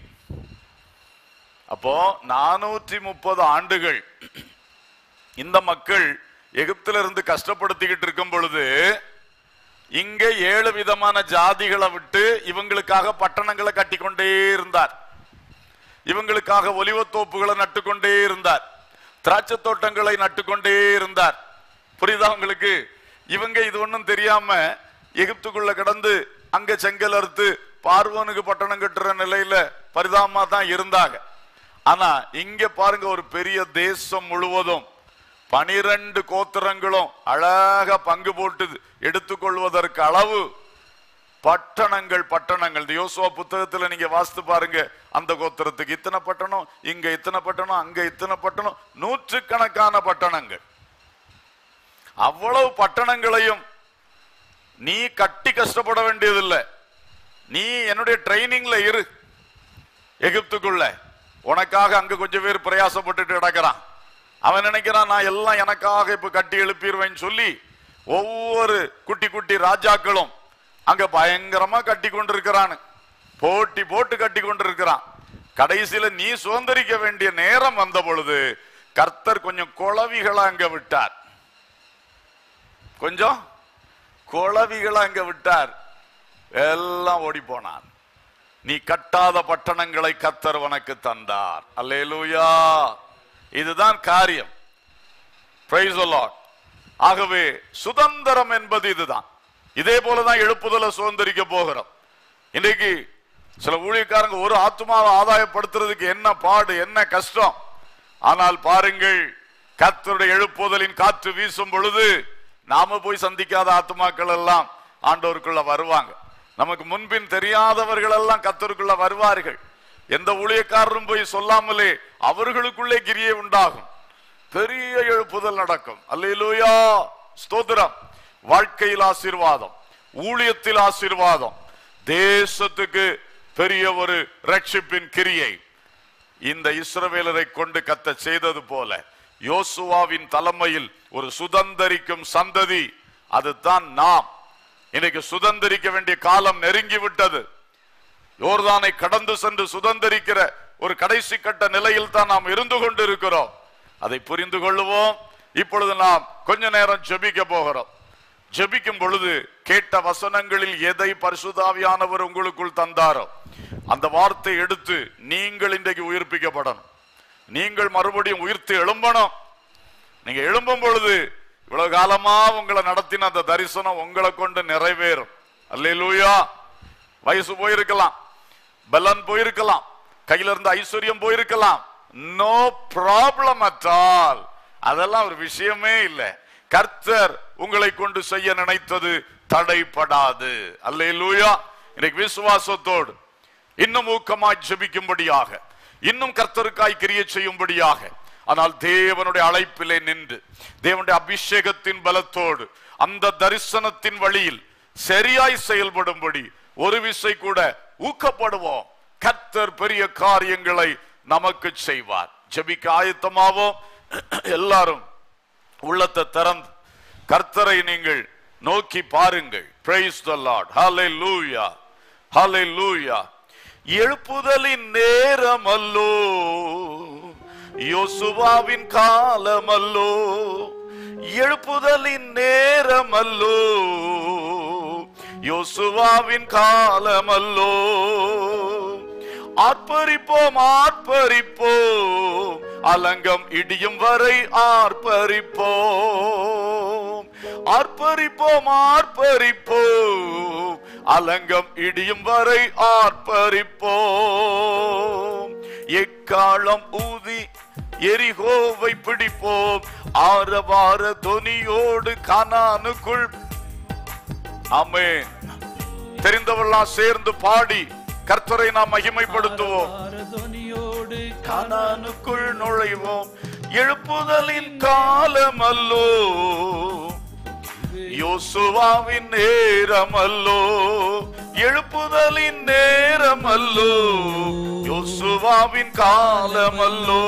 அப்போ நானூற்றி முப்பது ஆண்டுகள் இந்த மக்கள் எகிப்திலிருந்து கஷ்டப்படுத்திக்கிட்டு இருக்கும் பொழுது இங்க ஏழு விதமான ஜாதிகளை விட்டு இவங்களுக்காக பட்டணங்களை கட்டிக்கொண்டே இருந்தார் இவங்களுக்காக ஒலிவத்தோப்புகளை நட்டுக்கொண்டே இருந்தார் திராட்சை தோட்டங்களை நட்டுக்கொண்டே இருந்தார் புரியுதா உங்களுக்கு இவங்க இது ஒண்ணும் தெரியாம எகிப்துக்குள்ள கடந்து அங்க செங்கல் அறுத்து பார்வோனுக்கு பட்டணம் கட்டுற நிலையில பரிதாபமா தான் இருந்தாங்க ஆனா இங்க பாருங்க ஒரு பெரிய தேசம் முழுவதும் பனிரெண்டு கோத்திரங்களும் அழகா பங்கு போட்டு எடுத்துக்கொள்வதற்கு அளவு பட்டணங்கள் பட்டணங்கள் இந்த யோசுவா புத்தகத்துல நீங்க வாசித்து பாருங்க அந்த கோத்திரத்துக்கு இத்தனை பட்டணம் இங்க இத்தனை பட்டணம் அங்க இத்தனை பட்டணம் நூற்றுக்கணக்கான பட்டணங்கள் அவ்வளவு பட்டணங்களையும் நீ கட்டி கஷ்டப்பட வேண்டியதில்லை நீ என்னுடைய ட்ரைனிங்ல இரு எகிப்துக்குள்ள உனக்காக அங்க கொஞ்சம் பேர் பிரயாசப்பட்டுட்டு கிடக்கிறான் அவன் நினைக்கிறான் நான் எல்லாம் எனக்காக இப்ப கட்டி எழுப்பிடுவேன்னு சொல்லி ஒவ்வொரு குட்டி குட்டி ராஜாக்களும் அங்க பயங்கரமா கட்டி கொண்டிருக்கிறான் போட்டி போட்டு கட்டி கொண்டிருக்கிறான் கடைசியில நீ சுதந்திரிக்க வேண்டிய நேரம் வந்த பொழுது கர்த்தர் கொஞ்சம் குளவிகளை அங்க விட்டார் கொஞ்சம் குளவிகளை அங்க விட்டார் எல்லாம் ஓடி போனான் நீ கட்டாத பட்டணங்களை கத்தர் உனக்கு தந்தார் அல்லேலூயா இதுதான் காரியம் Praise the Lord. ஆகவே சுதந்திரம் என்பது இதுதான் இதே போலதான் எழுப்புதலை சுதந்திரிக்க போகிறோம் இன்றைக்கு சில ஊழியக்காரங்க ஒரு ஆத்மாவை ஆதாயப்படுத்துறதுக்கு என்ன பாடு என்ன கஷ்டம் ஆனால் பாருங்கள் கர்த்தருடைய எழுப்புதலின் காற்று வீசும் பொழுது நாம போய் சந்திக்காத ஆத்மாக்கள் எல்லாம் ஆண்டவருக்குள்ள வருவாங்க நமக்கு முன்பின் தெரியாதவர்கள் எல்லாம் கத்தருக்குள்ள வருவார்கள் எந்த ஊழியக்காரரும் போய் சொல்லாமலே அவர்களுக்குள்ளே கிரியை உண்டாகும் பெரிய எழுப்புதல் நடக்கும் அல்லேலூயா ஸ்தோத்திரம் வாழ்க்கையில் ஆசீர்வாதம் ஊழியத்தில் ஆசீர்வாதம் தேசத்துக்கு பெரிய ஒரு ரட்சிப்பின் கிரியை இந்த இஸ்ரவேலரை கொண்டு கத்த செய்தது போல யோசுவாவின் தலைமையில் ஒரு சுதந்தரிக்கும் சந்ததி அதுதான் நாம் இன்னைக்கு சுதந்தரிக்க வேண்டிய காலம் நெருங்கி விட்டது யோர்தானை கடந்து சென்று சுதந்தரிக்கிற ஒரு கடைசி கட்ட நிலையில் தான் நாம் இருந்து கொண்டு இருக்கிறோம் அதை புரிந்து கொள்ளுவோம் இப்பொழுது நாம் கொஞ்ச நேரம் ஜெபிக்க போகிறோம் ஜெபிக்கும் பொழுது கேட்ட வசனங்களில் எதை பரிசுதாவியானவர் உங்களுக்குள் தந்தாரோ அந்த வார்த்தை எடுத்து நீங்கள் இன்றைக்கு உயிர்ப்பிக்கப்படணும் நீங்கள் மறுபடியும் உயிர்த்து எழும்பணும் நீங்க எழும்பும் பொழுது இவ்வளவு காலமா உங்களை நடத்தின அந்த தரிசனம் உங்களை கொண்டு நிறைவேறும் அல்லேலூயா வயசு போயிருக்கலாம் பலன் போயிருக்கலாம் கையில இருந்த ஐஸ்வர்யம் போயிருக்கலாம் நோ ப்ராப்ளம் அட் ஆல் அதெல்லாம் ஒரு விஷயமே இல்லை கர்த்தர் உங்களை கொண்டு செய்ய நினைத்தது தடைப்படாது அல்லேலூயா இன்னைக்கு விசுவாசத்தோடு இன்னும் ஊக்கமாய் ஜெபிக்கும்படியாக இன்னும் கர்த்தருக்காய் கிரிய செய்யும்படியாக ஆனால் தேவனுடைய அழைப்பிலே நின்று தேவனுடைய அபிஷேகத்தின் பலத்தோடு அந்த தரிசனத்தின் வழியில் சரியாய் செயல்படும்படி ஒரு விசை கூட ஊக்கப்படுவோம் கர்த்தர் பெரிய காரியங்களை நமக்கு செய்வார் ஜெபிக்க ஆயத்தமாவோம் எல்லாரும் உள்ளத்தை திறந்து கர்த்தரை நீங்கள் நோக்கி பாருங்கள் praise the lord hallelujah hallelujah எழுப்புதலின் நேரமல்லோ யோசுவாவின் காலமல்லோ எழுப்புதலின் நேரமல்லோ யோசுவாவின் காலமல்லோ ஆர்ப்பரிப்போம் ஆர்ப்பரிப்போம் அலங்கம் இடியும் வரை ஆர்ப்பரிப்போம் ஆர்ப்பரிப்போம் ஆர்ப்பரிப்போம் அலங்கம் இடியும் வரை ஆர்ப்பரிப்போம் எக்காலம் ஊதி எரிகோவை பிடிப்போம் ஆரவார தொனியோடு கனானுக்குள் ஆமென் தெரிந்தவர்களாம் சேர்ந்து பாடி கர்த்தரை நாம் மகிமைப்படுத்துவோம் ஆரதொனியோடு கானானுக்குள் நுழைவோம் எழுப்புதலின் காலமல்லோ யோசுவாவின் நேரமல்லோ எழுப்புதலின் நேரமல்லோ யோசுவாவின் காலமல்லோ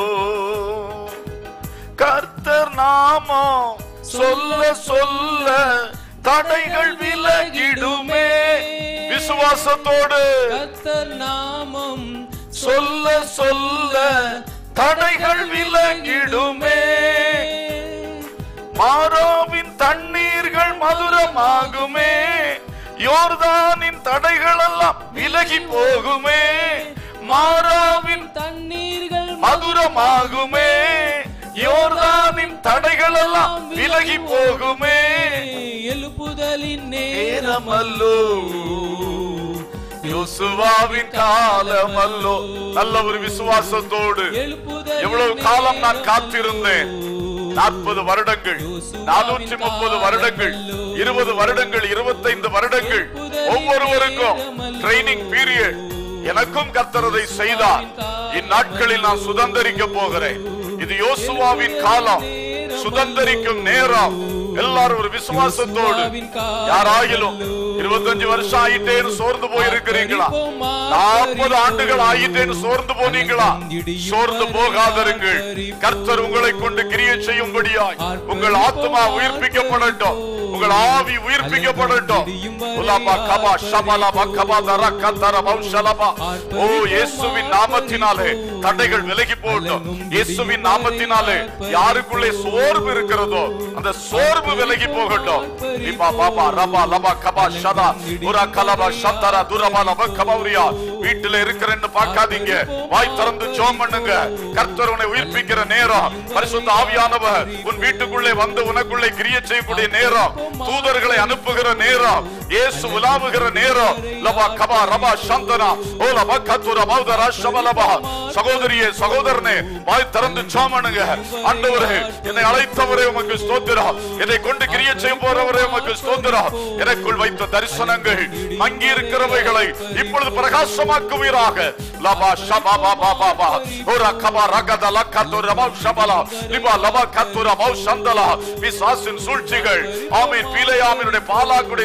கர்த்தர் நாமம் சொல்ல சொல்ல தடைகள் விலகிடுமே விசுவாசத்தோடு கர்த்தர் நாமம் சொல்ல சொல்ல தடைகள் விலகிடுமே மாறாவின் தண்ணீர்கள் மதுரமாகுமே யோர்தானின் தடைகள் எல்லாம் விலகி போகுமே மாறாவின் தண்ணீர்கள் மதுரமாகுமே யோர்தானின் தடைகள் எல்லாம் விலகி போகுமே எழுப்புதலின் நேரமல்லோ யோசுவாவின் காலமல்லோ நல்ல ஒரு விசுவாசத்தோடு எழுப்புதலின் எவ்வளவு காலம் நான் காத்திருந்தேன் நாற்பது வருடங்கள் நானூற்றி முப்பது வருடங்கள் இருபது வருடங்கள் இருபத்தைந்து வருடங்கள் ஒவ்வொருவருக்கும் ட்ரைனிங் பீரியட் எனக்கும் கர்த்தரதை செய்தார் இந்நாட்களில் நான் சுதந்திரிக்க போகிறேன் இது யோசுவாவின் காலம் சுதந்திரிக்கும் நேரம் எல்லாரும் ஒரு விசுவாசத்தோடு யாராகிலும் இருபத்தஞ்சு வருஷம் ஆயிட்டேன்னு சோர்ந்து போயிருக்கிறீங்களா நாற்பது ஆண்டுகள் ஆயிட்டேன்னு சோர்ந்து போனீங்களா சோர்ந்து போகாதருங்கள் கர்த்தர் உங்களை கொண்டு கிரியை செய்யும்படியாய் உங்கள் ஆத்மா உயிர்ப்பிக்கப்படட்டும் உங்கள் ஆவி உயிர்ப்பிக்கப்படட்டும் உலாபா கபா ஷபலபா கபா தர கந்தர பௌஷலபா ஓ இயேசுவின் நாமத்தினாலே தடைகள் விலகி போகட்டும் இயேசுவின் நாமத்தினாலே யாருக்குள்ளே சோர்வு இருக்கிறதோ அந்த சோர்வு விலகி போகட்டும் லிபா பாபா ரபா லபா கபா ஷதா உரா கலபா சந்தரா துரபா லபா கபௌரியா வீட்டுல இருக்கிறேன்னு பார்க்காதீங்க வாய் திறந்து ஜெபம் பண்ணுங்க கர்த்தர் உன்னை உயிர்ப்பிக்கிற நேரம் பரிசுத்த ஆவியானவர் உன் வீட்டுக்குள்ளே வந்து உனக்குள்ளே கிரிய செய்யக்கூடிய நேரம் தூதர்களை அனுப்புகிற நேரம் இயேசு உலாவுகிற நேரம் லபா கபா ரபா சந்தனா ஓ லபா கத்துர பௌதரா ஷபலபா சகோதரியே சகோதரனே வாய் திறந்து ஜெபம் பண்ணுங்க ஆண்டவரே என்னை அழைத்தவரே உமக்கு ஸ்தோத்திரம் என்னை கொண்டு கிரிய செய்ய போறவரே உமக்கு ஸ்தோத்திரம் எனக்குள் வைத்த தரிசனங்கள் மங்கி இருக்கிறவைகளை இப்பொழுது பிரகாசமாக்குவீராக லபா ஷபா பாபா பாபா ஓரா கபா ரகத லக்கத்து ரபா ஷபலா லிபா லபா கத்து ரபா சந்தலா பிசாசின் சூழ்ச்சிகள் ஆமீன் பீலையாமினுடைய பாலாக்குடைய சூழ்ச்சிகள்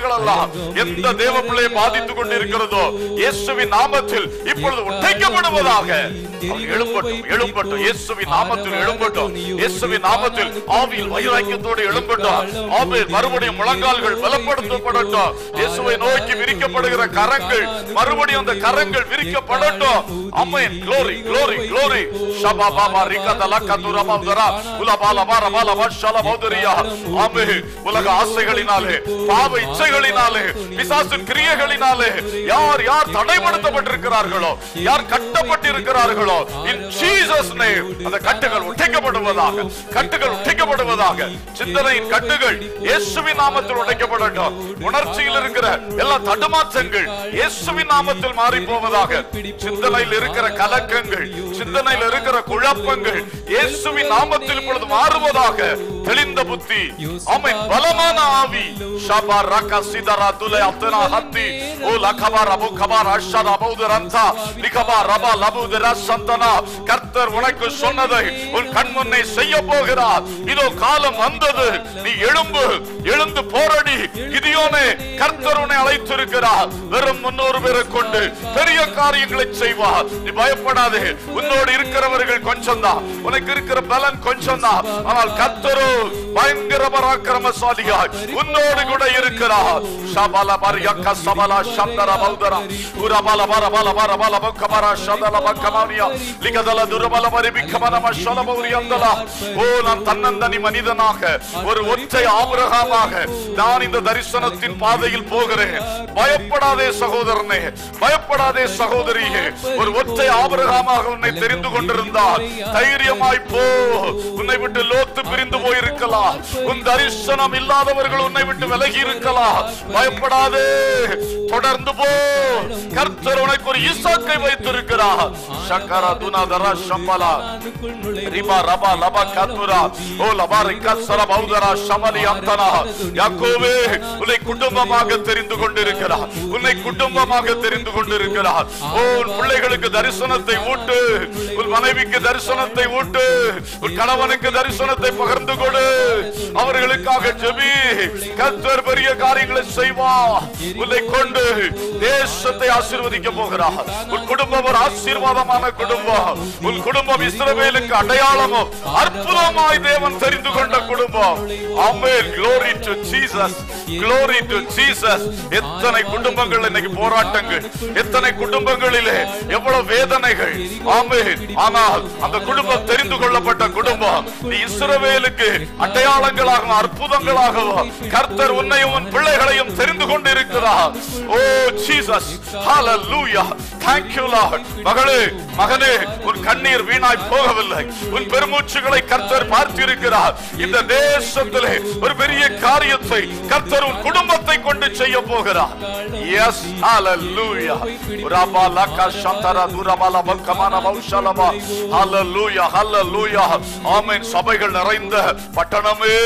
ஆவிகள் எல்லாம் எந்த தேவ பிள்ளையை பாதித்துக் கொண்டிருக்கிறதோ இயேசுவின் நாமத்தில் இப்பொழுது உடைக்கப்படுவதாக அவன் எழும்பட்டும் எழும்பட்டும் இயேசுவின் நாமத்தில் எழும்பட்டும் இயேசுவின் நாமத்தில் ஆவியில் வைராக்கியத்தோடு எழும்பட்டும் ஆவியில் மறுபடியும் முழங்கால்கள் பலப்படுத்தப்படட்டும் இயேசுவை நோக்கி விரிக்கப்படுகிற கரங்கள் மறுபடியும் அந்த கரங்கள் விரிக்கப்படட்டும் அம்மன் glory glory glory ஷபா பாபா ரிகத லக்கது ரபதரா உலபா லபா ரபா லபா ஷல பௌதரியா ஆமே உலக ஆசைகளினாலே பாவ இச்சைகளினாலே பிசாசின் கிரியைகளினாலே யார் யார் தடைப்படுத்தப்பட்டிருக்கிறார்களோ யார் கட்டப்பட்டிருக்கிறார்களோ in Jesus name அந்த கட்டுகள் உடைக்கப்படுவதாக கட்டுகள் உடைக்கப்படுவதாக சிந்தனையின் கட்டுகள் இயேசுவின் நாமத்தில் உடைக்கப்படட்டும் உணர்ச்சியில் இருக்கிற எல்லா தடுமாற்றங்கள் இயேசுவின் நாமத்தில் மாறி போவதாக சிந்தனையில் இருக்கிற கலக்கங்கள் சிந்தனையில் இருக்கிற குழப்பங்கள் இயேசுவின் நாமத்தில் இப்பொழுது மாறுவதாக தெளிந்த புத்தி ஆமென் பலமான ஆவி ஷபா ரக சிதரா துலை அத்தனா ஹத்தி ஓ லகபா ரபு கபா ரஷா ரபுது ரந்தா லிகபா ரபா லபுது ரசந்தனா கர்த்தர் உனக்கு சொன்னதை உன் கண் முன்னே செய்ய போகிறார் இதோ காலம் வந்தது நீ எழும்பு எழுந்து போரடி கிதியோனே கர்த்தர் உன்னை அழைத்திருக்கிறார் வெறும் முன்னூறு பேரை கொண்டு பெரிய காரியங்களை செய்வார் நீ பயப்படாதே உன்னோடு இருக்கிறவர்கள் கொஞ்சம் தான் உனக்கு இருக்கிற பலன் கொஞ்சம் தான் ஆனால் கர்த்தரோ பயங்கர பராக்கிரமசாலியாய் உன்னோடு கூட இருக்கிறார் ஷபல பரியக்க சபல சந்தர பௌதர உரபல பர பல பர பல பக்கமர சதல பக்கமானியா லிகதல துரபல பரிபிக்கமன மஷல பௌரியந்தல ஓ நான் தன்னந்தனி மனிதனாக ஒரு ஒற்றை ஆபிரகாமாக நான் இந்த தரிசனத்தின் பாதையில் போகிறேன் பயப்படாதே சகோதரனே பயப்படாதே சகோதரியே ஒரு ஒற்றை ஆபிரகாமாக உன்னை தெரிந்து கொண்டிருந்தால் தைரியமாய் போ உன்னை விட்டு லோத்து பிரிந்து போயிருக்கலாம் உன் தரிசனம் இல்லாதவர்கள் உன்னை விட்டு விலகி இருக்கலாம் பயப்படாதே தொடர்ந்து போ கர்த்தர் உனக்கு ஒரு ஈசாக்கை வைத்திருக்கிறார் சக்கர துனாதரா சம்பலா ரிபா ரபா லபா கத்துரா ஓ லபா ரிக்கசர பௌதரா ஷமலி அந்தனா யாக்கோவே உன்னை குடும்பமாக தெரிந்து கொண்டிருக்கிறார் உன்னை குடும்பமாக தெரிந்து கொண்டிருக்கிறார் ஓ உன் பிள்ளைகளுக்கு தரிசனத்தை ஊட்டு உன் மனைவிக்கு தரிசனத்தை ஊட்டு உன் கணவனுக்கு தரிசனத்தை பகிர்ந்து கொடு அவர்களுக்காக ஜெபி கர்த்தர் பெரிய காரியங்களை செய்வார் உன்னை கொண்டு தேசத்தை ஆசீர்வதிக்க போகிறார் உன் குடும்பம் ஒரு ஆசீர்வாதமான குடும்பம் உன் குடும்பம் இஸ்ரவேலுக்கு அடையாளமும் அற்புதமாய் தேவன் தெரிந்து கொண்ட குடும்பம் ஆமென் glory to Jesus glory to Jesus எத்தனை குடும்பங்கள் இன்னைக்கு போராட்டங்கள் எத்தனை குடும்பங்களிலே எவ்வளவு வேதனைகள் ஆமென் ஆனால் அந்த குடும்பம் தெரிந்து கொள்ளப்பட்ட குடும்பம் நீ இஸ்ரவேலுக்கு அடையாளங்களாகவும் அற்புதங்களாகவும் கர்த்தர் உன்னையும் உன் பிள்ளைகளையும் தெரிந்து கொண்டிருக்கிறார் ஓ ஜீசஸ் ஹalleluya thank you lord மகளே மகனே உன் கண்ணீர் வீணாய் போகவில்லை உன் பெருமூச்சுகளை கர்த்தர் பார்த்திருக்கிறார் இந்த தேசத்திலே ஒரு பெரிய காரியத்தை கர்த்தர் உன் குடும்பத்தை கொண்டு செய்ய போகிறார் எஸ் ஹalleluya உராபா லக்கா சந்தரா துரபால பக்கமான பௌஷலபா ஹalleluya ஹalleluya ஆமென் சபைகள் நிறைந்த பட்டணமே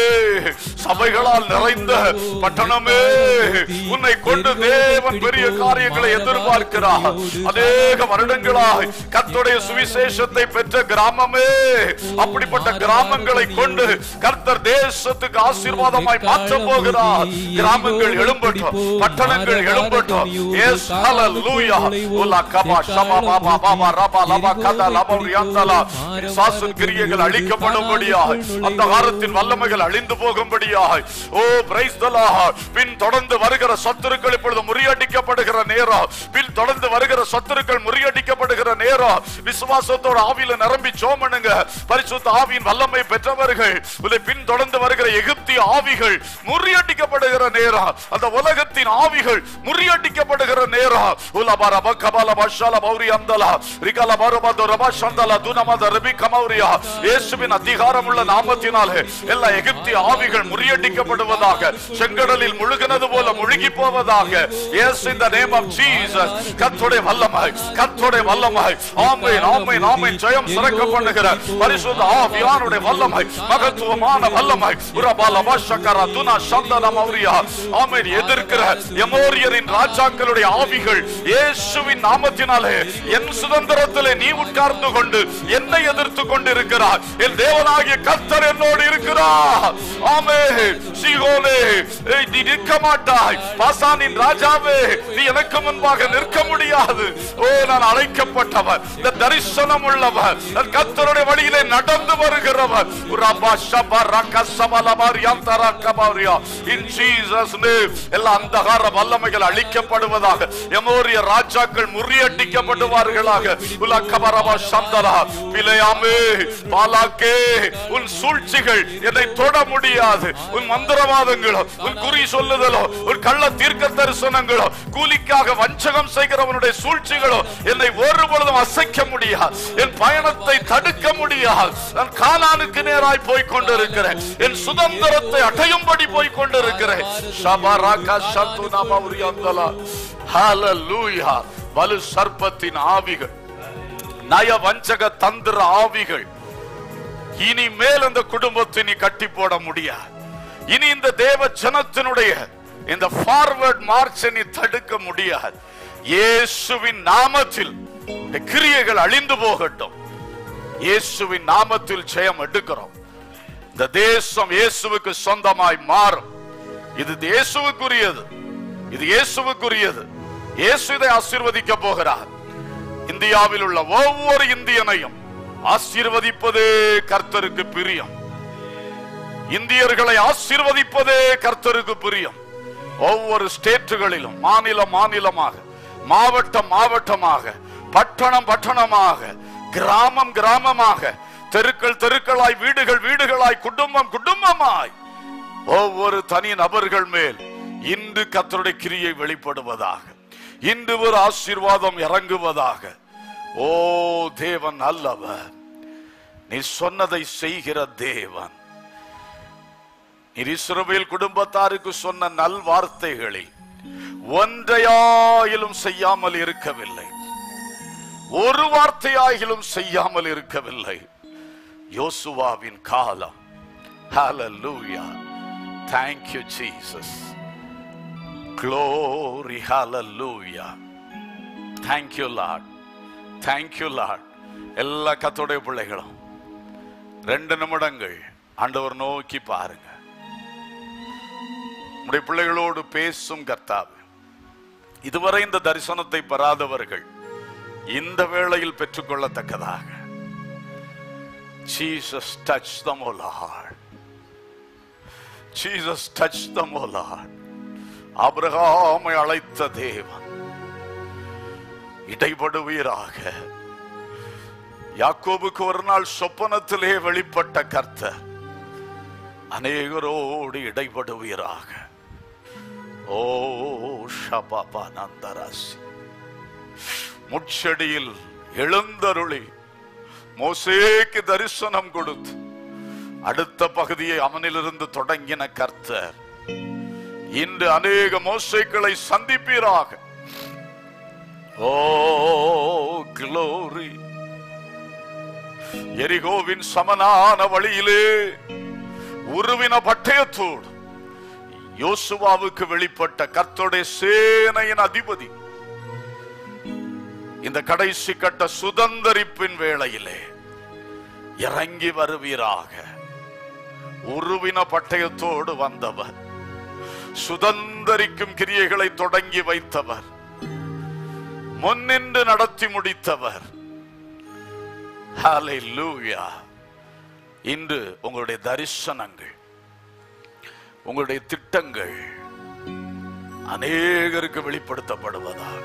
சபைகளால் நிறைந்த பட்டணமே உன்னை கொண்டு தேவன் பெரிய காரியங்களை எதிர்பார்க்கிறார் அநேக வருடங்களாய் கர்த்தருடைய சுவிசேஷத்தை பெற்ற கிராமமே அப்படிப்பட்ட கிராமங்களை கொண்டு கர்த்தர் தேசத்துக்கு ஆசீர்வாதமாய் மாற்ற போகிறார் கிராமங்கள் எழும்பட்டும் பட்டணங்கள் எழும்பட்டும் எஸ் ஹalleluya உலா கபா ஷபா பாபா பாபா ரபா லபா கதா லபா ரியாந்தலா சாசன் கிரியைகள் அழிக்கப்படும்படியாய் அந்த காலத்தின் வல்லமைகள் அழிந்து போகும்படியாய் ஓ பிரைஸ் தி லார்ட் பின் தொடர்ந்து வருகிற சத்துருக்கள் இப்பொழுது முறியடிக்கப்படுகிற நேரம் பின் தொடர்ந்து வருகிற சத்துருக்கள் முறியடிக்கப்படுகிற நேரம் விசுவாசத்தோட ஆவியில நிரம்பி ஜோமனுங்க பரிசுத்த ஆவியின் வல்லமை பெற்றவர்கள் இதை பின் தொடர்ந்து வருகிற எகிப்திய ஆவிகள் முறியடிக்கப்படுகிற நேரம் அந்த உலகத்தின் ஆவிகள் முறியடிக்கப்படுகிற நேரம் உலபா ரப கபால பஷால பௌரி அந்தலா ரிகல பருபது ரபா சந்தலா துனமத ரபி கமௌரியா இயேசுவின் அதிகாரம் உள்ள நாமத்தினாலே எல்லா எகிப்திய ஆவிகள் முறியடிக்கப்படுவதாக செங்கடலில் முழுகினது போல முழுகி போவதாக எஸ் இந்த நேம் ஆஃப் ஜீசஸ் கர்த்தருடைய வல்லமாய் கர்த்தருடைய வல்லமாய் ஆமென் ஆமென் ஆமென் ஜெயம் சிறக்க பண்ணுகிற பரிசுத்த ஆவியானுடைய வல்லமாய் மகத்துவமான வல்லமாய் உரபால வஷக்கர துனா சந்தன மௌரியா ஆமென் எதிர்க்கிற எமோரியரின் ராஜாக்களுடைய ஆவிகள் இயேசுவின் நாமத்தினாலே என் சுதந்திரத்திலே நீ உட்கார்ந்து கொண்டு என்னை எதிர்த்து கொண்டிருக்கிறார் என் தேவனாகிய கர்த்தர் என்னோடு இருக்கிறார் ஆமே சீகோனே ஏய், நீ நிற்க மாட்டாய் பாசானின் ராஜாவே நீ எனக்கு முன்பாக நிற்க முடியாது ஓ நான் அழைக்கப்பட்டவர் இந்த தரிசனம் உள்ளவர் நான் கர்த்தருடைய வழியிலே நடந்து வருகிறவர் ரபா ஷபா ரக சபலபார் யந்தரா கபாரியா இன் ஜீசஸ் நேம் எல்லா அந்தகார வல்லமைகள் அழிக்கப்படுவதாக எமோரிய ராஜாக்கள் முறியடிக்கப்படுவார்களாக உலக்கபரபா சந்தரா பிழையாமே பாலாக்கே உன் சூழ்ச்சிகள் என்னை தொட முடியாது உன் மந்திரவாதங்களோ உன் குறி சொல்லுதலோ உன் கள்ள தீர்க்க தரிசனங்களோ கூலிக்காக வஞ்சகம் செய்கிறவனுடைய சூழ்ச்சிகளோ என்னை ஒரு பொழுதும் அசைக்க முடியாது என் பயணத்தை தடுக்க முடியாது நான் கானானுக்கு நேராய் போய் கொண்டிருக்கிறேன் என் சுதந்திரத்தை அடையும்படி போய் கொண்டிருக்கிறேன் ஷபராகா சத்துனா மௌரியந்தலா ஹalleluya வலு சர்ப்பத்தின் ஆவிகள் நய வஞ்சக தந்திர ஆவிகள் இனிமேல் அந்த குடும்பத்தை நீ கட்டி போட முடியாது இனி இந்த தேவ ஜனத்தினுடைய இந்த ஃபார்வர்ட் மார்ச் நீ தடுக்க முடியாது இயேசுவின் நாமத்தில் இந்த கிரியைகள் அழிந்து போகட்டும் இயேசுவின் நாமத்தில் ஜெயம் எடுக்கிறோம் இந்த தேசம் இயேசுவுக்கு சொந்தமாய் மாறும் இது இயேசுவுக்குரியது இது இயேசுவுக்குரியது இயேசு இதை ஆசீர்வதிக்க போகிறார் இந்தியாவில் உள்ள ஒவ்வொரு இந்தியனையும் ஆசீர்வதிப்பதே கர்த்தருக்கு பிரியம் இந்தியர்களை ஆசீர்வதிப்பதே கர்த்தருக்கு பிரியம் ஒவ்வொரு ஸ்டேட்டுகளிலும் மாநில மாநிலமாக மாவட்டம் மாவட்டமாக பட்டணம் பட்டணமாக கிராமம் கிராமமாக தெருக்கள் தெருக்களாய் வீடுகள் வீடுகளாய் குடும்பம் குடும்பமாய் ஒவ்வொரு தனி நபர்கள் மேல் இன்று கர்த்தருடைய கிரியை வெளிப்படுவதாக இன்று ஒரு ஆசீர்வாதம் இறங்குவதாக ஓ தேவன் அல்லவர் நீ சொன்னதை செய்கிற தேவன் நீர் இஸ்ரவேல் குடும்பத்தாருக்கு சொன்ன நல் வார்த்தைகளில் ஒன்றையாயிலும் செய்யாமல் இருக்கவில்லை ஒரு வார்த்தையாயிலும் செய்யாமல் இருக்கவில்லை யோசுவாவின் காலம் ஹalleluya thank you jesus glory hallelujah thank you lord thank you lord எல்லா கத்தோடைய பிள்ளைகளும் ரெண்டு நிமிடங்கள் ஆண்டவர் நோக்கி பாருங்க உடைய பிள்ளைகளோடு பேசும் கர்த்தாவே இதுவரை இந்த தரிசனத்தை பெறாதவர்கள் இந்த வேளையில் பெற்றுக்கொள்ளத்தக்கதாக Jesus touched them, O Lord. Jesus touched them, O Lord. ஆபிரகாமை அழைத்த தேவன் இடைபடுவீராக யாக்கோபுக்கு ஒரு நாள் சொப்பனத்திலே வெளிப்பட்ட கர்த்தர் அநேகரோடு இடைபடுவீராக ஓ ஷபாபா நந்தராசி முச்செடியில் எழுந்தருளி மோசேக்கு தரிசனம் கொடுத்து அடுத்த பகுதியை அவனிலிருந்து தொடங்கின கர்த்தர் இன்று அநேக மோசைகளை சந்திப்பீராக ஓ glory எரிகோவின் சமனான வழியிலே உருவின பட்டயத்தோடு யோசுவாவுக்கு வெளிப்பட்ட கர்த்தருடைய சேனையின் அதிபதி இந்த கடைசி கட்ட சுதந்தரிப்பின் வேளையிலே இறங்கி வருவீராக உருவின பட்டயத்தோடு வந்தவர் சுதந்தரிக்கும் கிரியைகளை தொடங்கி வைத்தவர் முன்னின்று நடத்தி முடித்தவர் ஹalleluya இன்று உங்களுடைய தரிசனங்கள் உங்களுடைய திட்டங்கள் அநேகருக்கு வெளிப்படுத்தப்படுவதாக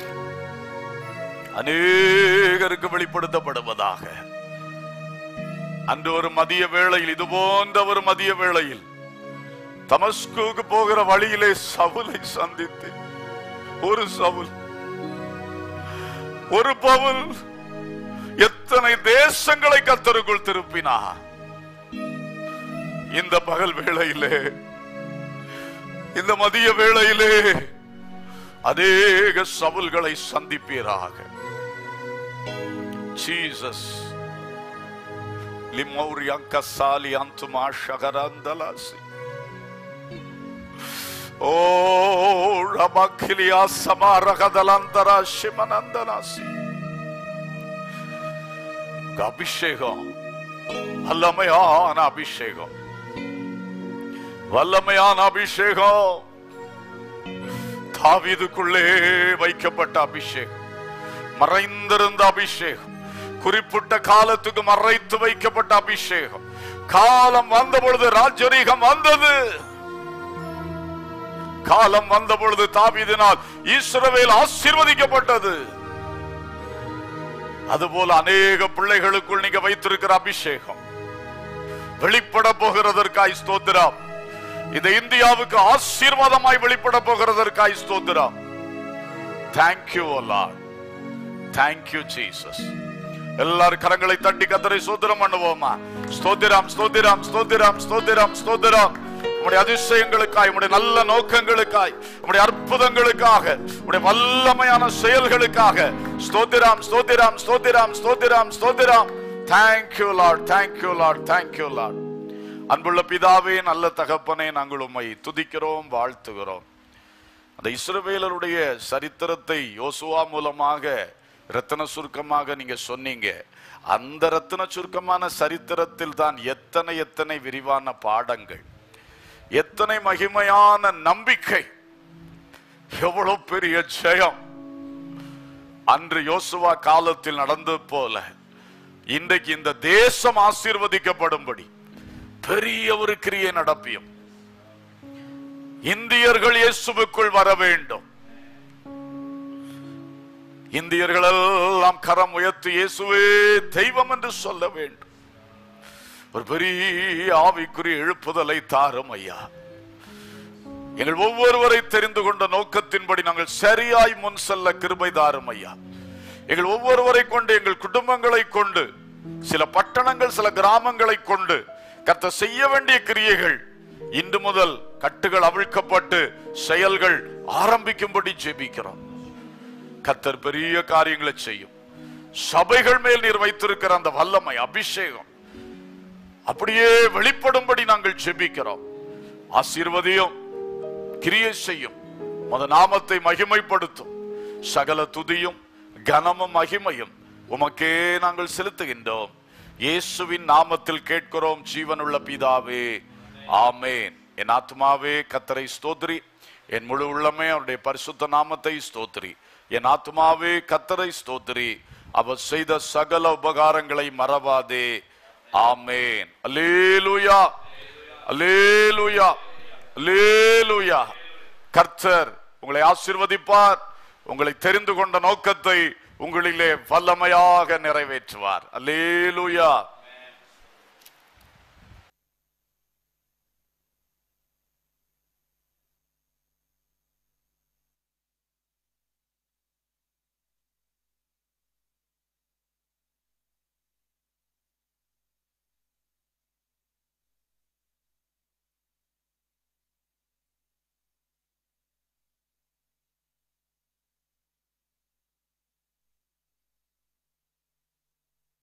அநேகருக்கு வெளிப்படுத்தப்படுவதாக அன்று ஒரு மதிய வேளையில் இது போன்ற ஒரு மதிய வேளையில் தமஸ்குக்கு போகிற வழியிலே சவுலை சந்தித்து ஒரு சவுல் ஒரு பவுல் எத்தனை தேசங்களை கத்தருக்குள் திருப்பினார் இந்த பகல் வேளையிலே இந்த மதிய வேளையிலே அநேக சவுல்களை சந்திப்பீராக ஜீசஸ் லிமௌரியா சாலி அந்துமா ஷகரந்தலாசி ஓ ரபக்கிலியா சமாரகதலந்தரா சிமனந்தனாசி அபிஷேகம் அல்லமையான அபிஷேகம் வல்லமையான அபிஷேகம் தாவீதுக்குள்ளே வைக்கப்பட்ட அபிஷேகம் மறைந்திருந்த அபிஷேகம் குறிப்பிட்ட காலத்துக்கு மறைத்து வைக்கப்பட்ட அபிஷேகம் காலம் வந்த பொழுது ராஜரீகம் வந்தது காலம் வந்த பொழுது தாவீதினால் இஸ்ரவேல் ஆசீர்வதிக்கப்பட்டது அதுபோல அநேக பிள்ளைகளுக்குள் நீங்க வைத்திருக்கிற அபிஷேகம் வெளிப்பட போகிறதற்காய் ஸ்தோத்திரம் இந்த இந்தியாவுக்கு ஆசீர்வாதமாய் வெளிப்பட போகிறதற்காய் ஸ்தோத்திரம் தேங்க்யூ லார்ட் தேங்க்யூ ஜீசஸ் எல்லாரும் கரங்களை தட்டி கத்தரை ஸ்தோத்திரம் பண்ணுவோமா ஸ்தோத்திரம் ஸ்தோத்திரம் ஸ்தோத்திரம் ஸ்தோத்திரம் ஸ்தோத்திரம் உம்முடைய அதிசயங்களுக்காய் உம்முடைய நல்ல நோக்கங்களுக்காய் உம்முடைய அற்புதங்களுக்காக உம்முடைய வல்லமையான செயல்களுக்காக ஸ்தோத்திரம் ஸ்தோத்திரம் ஸ்தோத்திரம் ஸ்தோத்திரம் ஸ்தோத்திரம் thank you lord thank you lord thank you lord அன்புள்ள பிதாவே நல்ல தகப்பனே நாங்கள் உம்மை துதிக்கிறோம் வாழ்த்துகிறோம் அந்த இஸ்ரவேலருடைய சரித்திரத்தை யோசுவா மூலமாக ரத்தன சுருக்கமாக நீங்க சொன்னீங்க அந்த ரத்தின சுருக்கமான சரித்திரத்தில் தான் எத்தனை எத்தனை விரிவான பாடங்கள் எத்தனை மகிமையான நம்பிக்கை எவ்வளவு பெரிய ஜெயம் அன்று யோசுவா காலத்தில் நடந்தது போல இன்றைக்கு இந்த தேசம் ஆசீர்வதிக்கப்படும்படி பெரிய ஒரு கிரியை நடப்பியும் இந்தியர்கள் இயேசுவுக்குள் வர வேண்டும் இந்தியர்கள் எல்லாம் கரம் உயர்த்தி இயேசுவே தெய்வம் என்று சொல்ல வேண்டும் ஒரு பெரிய ஆவிக்குரிய எழுப்புதலை தாரும் ஐயா எங்கள் ஒவ்வொருவரை தெரிந்து கொண்ட நோக்கத்தின்படி நாங்கள் சரியாய் முன் செல்ல கிருபை தாரும் ஐயா எங்கள் ஒவ்வொருவரை கொண்டு எங்கள் குடும்பங்களை கொண்டு சில பட்டணங்கள் சில கிராமங்களை கொண்டு கத்த செய்ய வேண்டிய கிரியைகள் இன்று முதல் கட்டுகள் அவிழ்க்கப்பட்டு செயல்கள் ஆரம்பிக்கும்படி ஜெபிக்கிறோம் கத்தர் பெரிய காரியங்களை செய்யும் சபைகள் மேல் நீர் வைத்திருக்கிற அந்த வல்லமை அபிஷேகம் அப்படியே வெளிப்படும்படி நாங்கள் ஜெபிக்கிறோம் ஆசீர்வதியும் கிரியை செய்யும் மத நாமத்தை மகிமைப்படுத்தும் சகல துதியும் கனமும் மகிமையும் உமக்கே நாங்கள் செலுத்துகின்றோம் இயேசுவின் நாமத்தில் கேட்கிறோம் ஜீவனுள்ள பிதாவே ஆமேன் என் ஆத்மாவே கத்தரை ஸ்தோத்ரி என் முழு உள்ளமே அவருடைய பரிசுத்த நாமத்தை ஸ்தோத்ரி என் ஆத்மாவே கத்தரை ஸ்தோத்ரி அவர் செய்த சகல உபகாரங்களை மறவாதே ஆமேன் அல்லேலூயா அல்லேலூயா அல்லேலூயா கர்த்தர் உங்களை ஆசீர்வதிப்பார் உங்களை தெரிந்து கொண்ட நோக்கத்தை உங்களிலே வல்லமையாக நிறைவேற்றுவார் அல்லேலூயா